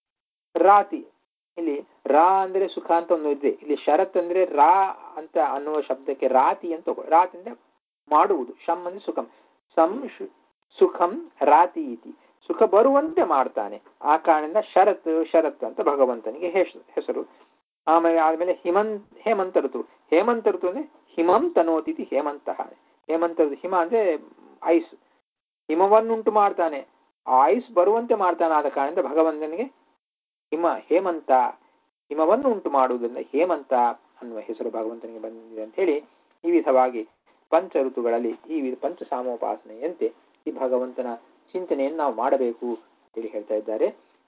ರಾತಿ ಇಲ್ಲಿ ರಾ ಅಂದ್ರೆ ಸುಖ ಅಂತ ಒಂದು ಇದೆ ಇಲ್ಲಿ ಶರತ್ ಅಂದ್ರೆ ರಾ ಅಂತ ಅನ್ನುವ ಶಬ್ದಕ್ಕೆ ರಾತಿ ಅಂತ ರಾತಿ ಅಂದ್ರೆ ಮಾಡುವುದು ಶಂ ಅಂದ್ರೆ ಸುಖಂ ಸಂ ಸುಖಂ ರಾತಿ ಇತಿ ಸುಖ ಬರುವಂತೆ ಮಾಡ್ತಾನೆ ಆ ಕಾರಣದಿಂದ ಶರತ್ ಶರತ್ ಅಂತ ಭಗವಂತನಿಗೆ ಹೆಸರು ಆಮೇಲೆ ಆದ್ಮೇಲೆ ಹಿಮಂತ್ ಹೇಮಂತ ಋತು ಹೇಮಂತ ಋತು ಅಂದ್ರೆ ಹಿಮಂ ತನೋತಿಥಿ ಹೇಮಂತ ಹೇಮಂತ ಹಿಮ ಅಂದ್ರೆ ಐಸ್ ಹಿಮವನ್ನುಂಟು ಮಾಡ್ತಾನೆ ಆ ಐಸ್ ಬರುವಂತೆ ಮಾಡ್ತಾನೆ ಆದ ಕಾರಣದಿಂದ ಭಗವಂತನಿಗೆ ಹಿಮ ಹೇಮಂತ ಹಿಮವನ್ನು ಉಂಟು ಮಾಡುವುದರಿಂದ ಹೇಮಂತ ಅನ್ನುವ ಹೆಸರು ಭಗವಂತನಿಗೆ ಬಂದಿದೆ ಅಂತ ಹೇಳಿ ಈ ವಿಧವಾಗಿ ಪಂಚ ಋತುಗಳಲ್ಲಿ ಈ ಪಂಚ ಸಾಮೋಪಾಸನೆಯಂತೆ ಈ ಭಗವಂತನ ಚಿಂತನೆಯನ್ನು ನಾವು ಮಾಡಬೇಕು ಅಂತೇಳಿ ಹೇಳ್ತಾ ಇದ್ದಾರೆ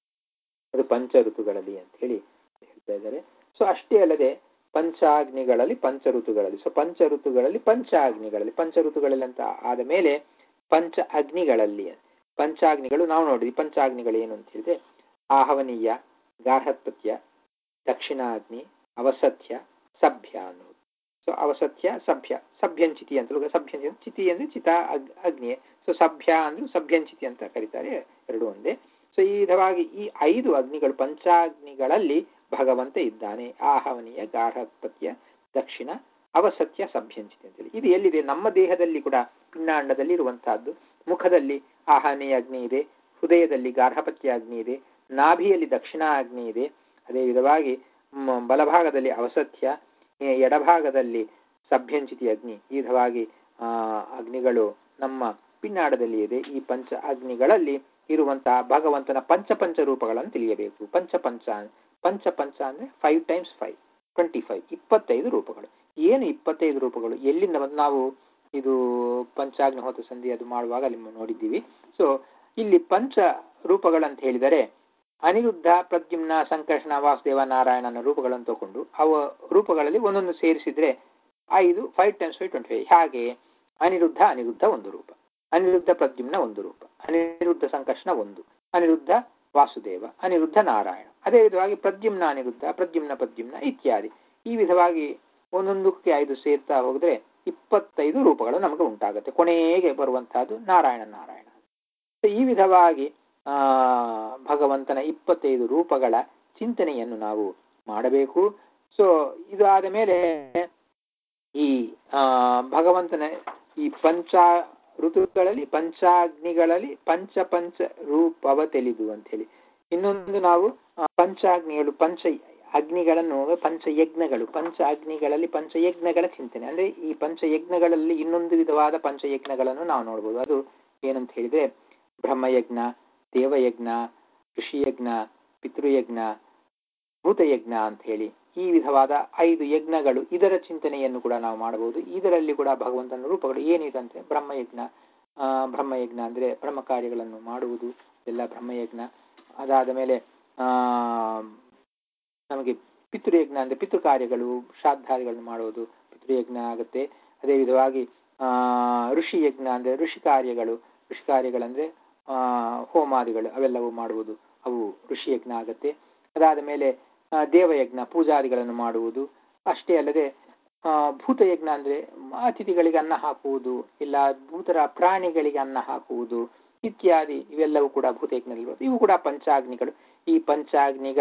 ಅದು ಪಂಚ ಋತುಗಳಲ್ಲಿ ಅಂತ ಹೇಳಿ ಹೇಳ್ತಾ ಇದ್ದಾರೆ ಸೊ ಅಷ್ಟೇ ಅಲ್ಲದೆ ಪಂಚಾಗ್ನಿಗಳಲ್ಲಿ ಪಂಚ ಋತುಗಳಲ್ಲಿ ಸೊ ಪಂಚ ಋತುಗಳಲ್ಲಿ ಪಂಚಾಗ್ನಿಗಳಲ್ಲಿ ಪಂಚ ಋತುಗಳಲ್ಲಿ ಅಂತ ಆದ ಮೇಲೆ ಪಂಚ ಅಗ್ನಿಗಳಲ್ಲಿ ಪಂಚಾಗ್ನಿಗಳು ನಾವು ನೋಡಿದ್ವಿ ಪಂಚಾಗ್ನಿಗಳು ಏನು ಅಂತ ಹೇಳಿದ್ರೆ ಆಹವನೀಯ ಗಾರ್ಹತ್ಪತ್ಯ ದಕ್ಷಿಣಾಗ್ನಿ ಅವಸತ್ಯ ಸಭ್ಯ ಅನ್ನೋದು ಸೊ ಅವಸತ್ಯ ಸಭ್ಯ ಸಭ್ಯಂಚಿತಿ ಅಂತ ಸಭ್ಯ ಚಿತಿ ಅಂದ್ರೆ ಚಿತಾ ಅಗ್ ಅಗ್ನಿ ಸೊ ಸಭ್ಯ ಅಂದ್ರೆ ಸಭ್ಯಂಚಿತಿ ಅಂತ ಕರೀತಾರೆ ಎರಡು ಒಂದೇ ಸೊ ಈ ವಿಧವಾಗಿ ಈ ಐದು ಅಗ್ನಿಗಳು ಪಂಚಾಗ್ನಿಗಳಲ್ಲಿ ಭಗವಂತ ಇದ್ದಾನೆ ಆಹವನೀಯ ಗಾರ್ಹತ್ಪತ್ಯ ದಕ್ಷಿಣ ಅವಸತ್ಯ ಸಭ್ಯಂಚಿತಿ ಅಂತೇಳಿ ಇದು ಎಲ್ಲಿದೆ ನಮ್ಮ ದೇಹದಲ್ಲಿ ಕೂಡ ಪಿಂಡಾಂಡದಲ್ಲಿ ಇರುವಂತಹದ್ದು ಮುಖದಲ್ಲಿ ಆಹನೀಯ ಅಗ್ನಿ ಇದೆ ಹೃದಯದಲ್ಲಿ ಗಾರ್ಹಪತ್ಯ ಅಗ್ನಿ ಇದೆ ನಾಭಿಯಲ್ಲಿ ದಕ್ಷಿಣ ಅಗ್ನಿ ಇದೆ ಅದೇ ವಿಧವಾಗಿ ಬಲಭಾಗದಲ್ಲಿ ಅವಸತ್ಯ ಎಡಭಾಗದಲ್ಲಿ ಸಭ್ಯಂಚಿತಿ ಅಗ್ನಿ ಈ ವಿಧವಾಗಿ ಆ ಅಗ್ನಿಗಳು ನಮ್ಮ ಪಿನ್ನಾಡದಲ್ಲಿ ಇದೆ ಈ ಪಂಚ ಅಗ್ನಿಗಳಲ್ಲಿ ಇರುವಂತಹ ಭಗವಂತನ ಪಂಚ ಪಂಚ ರೂಪಗಳನ್ನು ತಿಳಿಯಬೇಕು ಪಂಚ ಪಂಚ ಪಂಚ ಪಂಚ ಅಂದ್ರೆ five times five twenty five ಇಪ್ಪತ್ತೈದು ರೂಪಗಳು ಏನು ಇಪ್ಪತ್ತೈದು ರೂಪಗಳು ಎಲ್ಲಿಂದ ಬಂದು ನಾವು ಇದು ಪಂಚಾಗ್ನಿ ಹೋತ ಸಂಧಿ ಅದು ಮಾಡುವಾಗ ಅಲ್ಲಿ ನೋಡಿದ್ದೀವಿ ಸೊ ಇಲ್ಲಿ ಪಂಚ ರೂಪಗಳಂತ ಹೇಳಿದರೆ ಅನಿರುದ್ಧ ಪ್ರದ್ಯುಮ್ನ ಸಂಕರ್ಷಣ ವಾಸುದೇವ ನಾರಾಯಣನ ರೂಪಗಳನ್ನು ತಗೊಂಡು ಅವ ರೂಪಗಳಲ್ಲಿ ಒಂದೊಂದು ಸೇರಿಸಿದ್ರೆ ಐದು five times five twenty five ಹಾಗೆ ಅನಿರುದ್ಧ ಅನಿರುದ್ಧ ಒಂದು ರೂಪ ಅನಿರುದ್ಧ ಪ್ರದ್ಯುಮ್ನ ಒಂದು ರೂಪ ಅನಿರುದ್ಧ ಸಂಕರ್ಷಣ ಒಂದು ಅನಿರುದ್ಧ ವಾಸುದೇವ ಅನಿರುದ್ಧ ನಾರಾಯಣ ಅದೇ ವಿಧವಾಗಿ ಪ್ರದ್ಯುಮ್ನ ಅನಿರುದ್ಧ ಪ್ರದ್ಯುಮ್ನ ಪ್ರದ್ಯುಮ್ನ ಇತ್ಯಾದಿ ಈ ವಿಧವಾಗಿ ಒಂದೊಂದಕ್ಕೆ ಐದು ಸೇರ್ತಾ ಹೋಗಿದ್ರೆ ಇಪ್ಪತ್ತೈದು ರೂಪಗಳು ನಮಗೆ ಉಂಟಾಗುತ್ತೆ ಕೊನೆಗೆ ಬರುವಂತಹದ್ದು ನಾರಾಯಣ ನಾರಾಯಣ ಈ ವಿಧವಾಗಿ ಆ ಭಗವಂತನ ಇಪ್ಪತ್ತೈದು ರೂಪಗಳ ಚಿಂತನೆಯನ್ನು ನಾವು ಮಾಡಬೇಕು ಸೊ ಇದು ಆದ ಮೇಲೆ ಈ ಆ ಭಗವಂತನ ಈ ಪಂಚ ಋತುಗಳಲ್ಲಿ ಪಂಚಾಗ್ನಿಗಳಲ್ಲಿ ಪಂಚ ಪಂಚ ರೂಪವ ತೆಲಿದು ಅಂತ ಹೇಳಿ ಇನ್ನೊಂದು ನಾವು ಪಂಚಾಗ್ನಿಗಳು ಪಂಚ ಅಗ್ನಿಗಳನ್ನು ಪಂಚಯಜ್ಞಗಳು ಪಂಚ ಅಗ್ನಿಗಳಲ್ಲಿ ಪಂಚಯಜ್ಞಗಳ ಚಿಂತನೆ ಅಂದ್ರೆ ಈ ಪಂಚಯಜ್ಞಗಳಲ್ಲಿ ಇನ್ನೊಂದು ವಿಧವಾದ ಪಂಚಯಜ್ಞಗಳನ್ನು ನಾವು ನೋಡ್ಬೋದು ಅದು ಏನಂತ ಹೇಳಿದ್ರೆ ಬ್ರಹ್ಮಯಜ್ಞ ದೇವಯಜ್ಞ ಋಷಿಯಜ್ಞ ಪಿತೃಯಜ್ಞ ಭೂತಯಜ್ಞ ಅಂತ ಹೇಳಿ ಈ ವಿಧವಾದ ಐದು ಯಜ್ಞಗಳು ಇದರ ಚಿಂತನೆಯನ್ನು ಕೂಡ ನಾವು ಮಾಡಬಹುದು ಇದರಲ್ಲಿ ಕೂಡ ಭಗವಂತನ ರೂಪಗಳು ಏನಿದೆ ಬ್ರಹ್ಮಯಜ್ಞ ಆ ಬ್ರಹ್ಮಯಜ್ಞ ಅಂದ್ರೆ ಬ್ರಹ್ಮ ಕಾರ್ಯಗಳನ್ನು ಮಾಡುವುದು ಎಲ್ಲ ಬ್ರಹ್ಮಯಜ್ಞ ಅದಾದ ಮೇಲೆ ಆ ನಮಗೆ ಪಿತೃಯಜ್ಞ ಅಂದ್ರೆ ಪಿತೃ ಕಾರ್ಯಗಳು ಶ್ರಾದ್ದಾದಿಗಳನ್ನು ಮಾಡುವುದು ಪಿತೃಯಜ್ಞ ಆಗುತ್ತೆ ಅದೇ ವಿಧವಾಗಿ ಆ ಋಷಿ ಯಜ್ಞ ಅಂದ್ರೆ ಋಷಿ ಕಾರ್ಯಗಳು ಋಷಿ ಕಾರ್ಯಗಳಂದ್ರೆ ಆ ಹೋಮಾದಿಗಳು ಅವೆಲ್ಲವೂ ಮಾಡುವುದು ಅವು ಋಷಿ ಯಜ್ಞ ಆಗುತ್ತೆ ಅದಾದ ಮೇಲೆ ದೇವಯಜ್ಞ ಪೂಜಾದಿಗಳನ್ನು ಮಾಡುವುದು ಅಷ್ಟೇ ಅಲ್ಲದೆ ಆ ಭೂತಯಜ್ಞ ಅಂದ್ರೆ ಅತಿಥಿಗಳಿಗೆ ಅನ್ನ ಹಾಕುವುದು ಇಲ್ಲ ಭೂತರ ಪ್ರಾಣಿಗಳಿಗೆ ಅನ್ನ ಹಾಕುವುದು ಇತ್ಯಾದಿ ಇವೆಲ್ಲವೂ ಕೂಡ ಭೂತಯಜ್ಞದಲ್ಲಿ ಇವು ಕೂಡ ಪಂಚಾಗ್ನಿಗಳು ಈ ಪಂಚಾಗ್ನಿಗಳ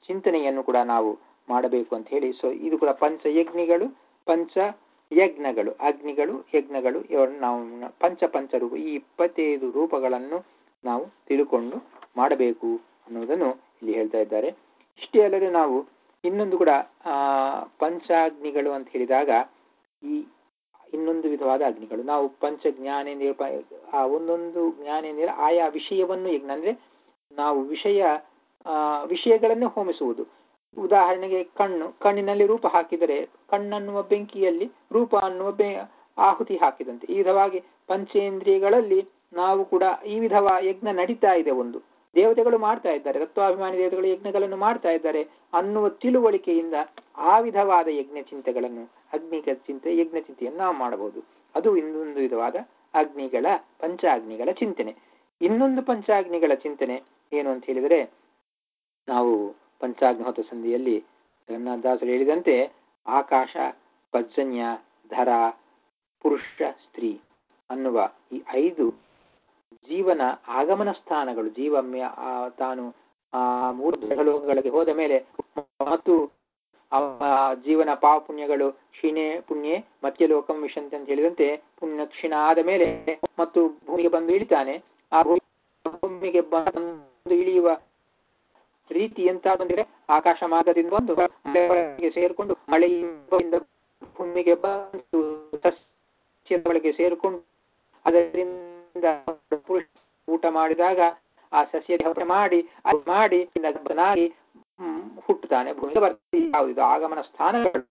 ಚಿಂತನೆಯನ್ನು ಕೂಡ ನಾವು ಮಾಡಬೇಕು ಅಂತ ಹೇಳಿ ಸೊ ಇದು ಕೂಡ ಪಂಚಯಜ್ಞಗಳು ಪಂಚ ಯಜ್ಞಗಳು ಅಗ್ನಿಗಳು ಯಜ್ಞಗಳು ಇವನ್ನು ನಾವು ಪಂಚ ಪಂಚ ರೂಪ ಈ ಇಪ್ಪತ್ತೈದು ರೂಪಗಳನ್ನು ನಾವು ತಿಳ್ಕೊಂಡು ಮಾಡಬೇಕು ಅನ್ನೋದನ್ನು ಇಲ್ಲಿ ಹೇಳ್ತಾ ಇದ್ದಾರೆ ಇಷ್ಟೇ ಅಲ್ಲದೆ ನಾವು ಇನ್ನೊಂದು ಕೂಡ ಆ ಪಂಚಾಗ್ನಿಗಳು ಅಂತ ಹೇಳಿದಾಗ ಈ ಇನ್ನೊಂದು ವಿಧವಾದ ಅಗ್ನಿಗಳು ನಾವು ಪಂಚ ಜ್ಞಾನೇಂದ್ರ ಆ ಒಂದೊಂದು ಜ್ಞಾನೇಂದ್ರ ಆಯಾ ವಿಷಯವನ್ನು ಯಜ್ಞ ಅಂದ್ರೆ ನಾವು ವಿಷಯ ಆ ವಿಷಯಗಳನ್ನು ಹೋಮಿಸುವುದು ಉದಾಹರಣೆಗೆ ಕಣ್ಣು ಕಣ್ಣಿನಲ್ಲಿ ರೂಪ ಹಾಕಿದರೆ ಕಣ್ಣನ್ನುವ ಬೆಂಕಿಯಲ್ಲಿ ರೂಪ ಅನ್ನುವ ಬೆ ಆಹುತಿ ಹಾಕಿದಂತೆ ಈ ವಿಧವಾಗಿ ಪಂಚೇಂದ್ರಿಯಗಳಲ್ಲಿ ನಾವು ಕೂಡ ಈ ವಿಧವ ಯಜ್ಞ ನಡೀತಾ ಇದೆ ಒಂದು ದೇವತೆಗಳು ಮಾಡ್ತಾ ಇದ್ದಾರೆ ತತ್ವಾಭಿಮಾನಿ ದೇವತೆಗಳು ಯಜ್ಞಗಳನ್ನು ಮಾಡ್ತಾ ಇದ್ದಾರೆ ಅನ್ನುವ ತಿಳುವಳಿಕೆಯಿಂದ ಆ ವಿಧವಾದ ಯಜ್ಞ ಚಿಂತೆಗಳನ್ನು ಅಗ್ನಿಗ ಚಿಂತೆ ಯಜ್ಞ ಚಿಂತೆಯನ್ನು ನಾವು ಮಾಡಬಹುದು ಅದು ಇನ್ನೊಂದು ವಿಧವಾದ ಅಗ್ನಿಗಳ ಪಂಚಾಗ್ನಿಗಳ ಚಿಂತನೆ ಇನ್ನೊಂದು ಪಂಚಾಗ್ನಿಗಳ ಚಿಂತನೆ ಏನು ಅಂತ ಹೇಳಿದರೆ ನಾವು ಪಂಚಾಗ್ನಿಹೋತ ಸಂಧಿಯಲ್ಲಿ ಜಗನ್ನಾಥದಾಸರು ಹೇಳಿದಂತೆ ಆಕಾಶ ಪರ್ಜನ್ಯ ಧರ ಪುರುಷ ಸ್ತ್ರೀ ಅನ್ನುವ ಈ ಐದು ಜೀವನ ಆಗಮನ ಸ್ಥಾನಗಳು ಜೀವ ತಾನು ಆ ಮೂರು ಗ್ರಹಲೋಕಗಳಿಗೆ ಹೋದ ಮೇಲೆ ಮತ್ತು ಜೀವನ ಪಾಪ ಪುಣ್ಯಗಳು ಕ್ಷೀಣೆ ಪುಣ್ಯೆ ಮಧ್ಯ ಲೋಕಂ ವಿಶಂತೆ ಅಂತ ಹೇಳಿದಂತೆ ಪುಣ್ಯ ಕ್ಷೀಣ ಆದ ಮೇಲೆ ಮತ್ತು ಭೂಮಿಗೆ ಬಂದು ಇಳಿತಾನೆ ಆ ಭೂಮಿಗೆ ಬಂದು ಇಳಿಯುವ ರೀತಿ ಎಂತ ಬಂದಿದೆ ಆಕಾಶ ಮಾರ್ಗದಿಂದ ಬಂದು ಮಳೆಗೆ ಸೇರಿಕೊಂಡು ಮಳೆಯಿಂದ ಭೂಮಿಗೆ ಬಂದು ಸಸ್ಯಗಳಿಗೆ ಸೇರಿಕೊಂಡು ಅದರಿಂದ ಊಟ ಮಾಡಿದಾಗ ಆ ಸಸ್ಯ ಮಾಡಿ ಮಾಡಿ ಗರ್ಭನಾಗಿ ಹುಟ್ಟುತ್ತಾನೆ ಭೂಮಿಗೆ ಬರ್ತೀವಿ ಯಾವುದು ಆಗಮನ ಸ್ಥಾನಗಳು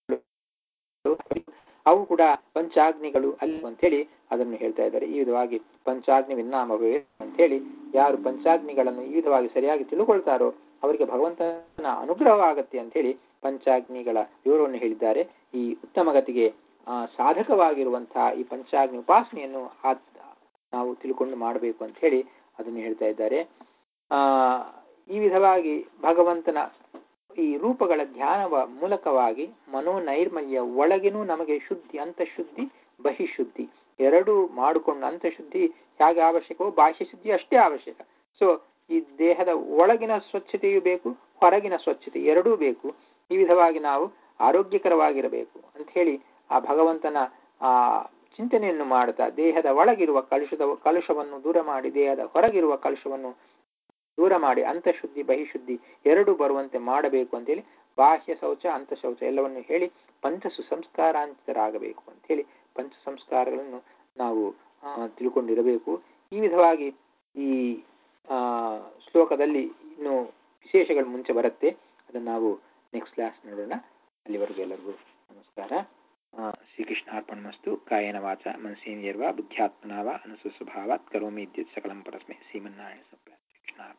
ಅವು ಕೂಡ ಪಂಚಾಗ್ನಿಗಳು ಅಲ್ಲಿ ಅಂತೇಳಿ ಅದನ್ನು ಹೇಳ್ತಾ ಇದ್ದಾರೆ ಈ ವಿಧವಾಗಿ ಪಂಚಾಗ್ನಿ ವಿನ್ನಾಮವೇ ಅಂತ ಹೇಳಿ ಯಾರು ಪಂಚಾಗ್ನಿಗಳನ್ನು ಈ ವಿಧವಾಗಿ ಸರಿಯಾಗಿ ತಿಳ್ಕೊಳ್ತಾರೋ ಅವರಿಗೆ ಭಗವಂತನ ಅನುಗ್ರಹವಾಗತ್ತೆ ಅಂತ ಹೇಳಿ ಪಂಚಾಗ್ನಿಗಳ ವಿವರವನ್ನು ಹೇಳಿದ್ದಾರೆ ಈ ಉತ್ತಮ ಗತಿಗೆ ಸಾಧಕವಾಗಿರುವಂತಹ ಈ ಪಂಚಾಗ್ನಿ ಉಪಾಸನೆಯನ್ನು ನಾವು ತಿಳ್ಕೊಂಡು ಮಾಡಬೇಕು ಅಂತ ಹೇಳಿ ಅದನ್ನು ಹೇಳ್ತಾ ಇದ್ದಾರೆ ಆ ಈ ವಿಧವಾಗಿ ಭಗವಂತನ ಈ ರೂಪಗಳ ಧ್ಯಾನವ ಮೂಲಕವಾಗಿ ಮನೋನೈರ್ಮಲ್ಯ ಒಳಗಿನೂ ನಮಗೆ ಶುದ್ಧಿ ಅಂತಃಶುದ್ಧಿ ಬಹಿಶುದ್ಧಿ ಎರಡೂ ಮಾಡಿಕೊಂಡು ಅಂತಃಶುದ್ಧಿ ಹೇಗೆ ಅವಶ್ಯಕವೋ ಬಾಹ್ಯ ಶುದ್ಧಿ ಅಷ್ಟೇ ಅವಶ್ಯಕ ಸೊ ಈ ದೇಹದ ಒಳಗಿನ ಸ್ವಚ್ಛತೆಯೂ ಬೇಕು ಹೊರಗಿನ ಸ್ವಚ್ಛತೆ ಎರಡೂ ಬೇಕು ಈ ವಿಧವಾಗಿ ನಾವು ಆರೋಗ್ಯಕರವಾಗಿರಬೇಕು ಅಂತ ಹೇಳಿ ಆ ಭಗವಂತನ ಆ ಚಿಂತನೆಯನ್ನು ಮಾಡುತ್ತಾ ದೇಹದ ಒಳಗಿರುವ ಕಲುಷದ ಕಲುಷವನ್ನು ದೂರ ಮಾಡಿ ದೇಹದ ಹೊರಗಿರುವ ಕಲುಷವನ್ನು ದೂರ ಮಾಡಿ ಅಂತಃಶುದ್ಧಿ ಬಹಿಶುದ್ಧಿ ಎರಡು ಬರುವಂತೆ ಮಾಡಬೇಕು ಅಂತೇಳಿ ಬಾಹ್ಯ ಶೌಚ ಅಂತ ಶೌಚ ಎಲ್ಲವನ್ನು ಹೇಳಿ ಪಂಚ ಸುಸಂಸ್ಕಾರಾಂತರಾಗಬೇಕು ಅಂತ ಹೇಳಿ ಪಂಚ ಸಂಸ್ಕಾರಗಳನ್ನು ನಾವು ತಿಳ್ಕೊಂಡಿರಬೇಕು ಈ ವಿಧವಾಗಿ ಈ ಆ ಶ್ಲೋಕದಲ್ಲಿ ಇನ್ನು ವಿಶೇಷಗಳು ಮುಂಚೆ ಬರುತ್ತೆ ಅದನ್ನು ನಾವು ನೆಕ್ಸ್ಟ್ ಕ್ಲಾಸ್ ನೋಡೋಣ ಅಲ್ಲಿವರೆಗೂ ಎಲ್ಲರಿಗೂ ನಮಸ್ಕಾರ ಶ್ರೀಕೃಷ್ಣ ಅರ್ಪಣಮಸ್ತು ಕಾಯನ ವಾಚ ಮನಸ್ಸೇಂದ್ರಿಯರ್ವ ಬುದ್ಧ್ಯಾತ್ಮನಾವ ಅನುಸ್ವಸ್ವಭಾವಾತ್ ಕರೋಮಿ ಇದ್ಯುತ್ ಸಕಲಂ ಪರಸ್ಮೈ ಶ್ರೀಮನ್ನಾರಾಯಣ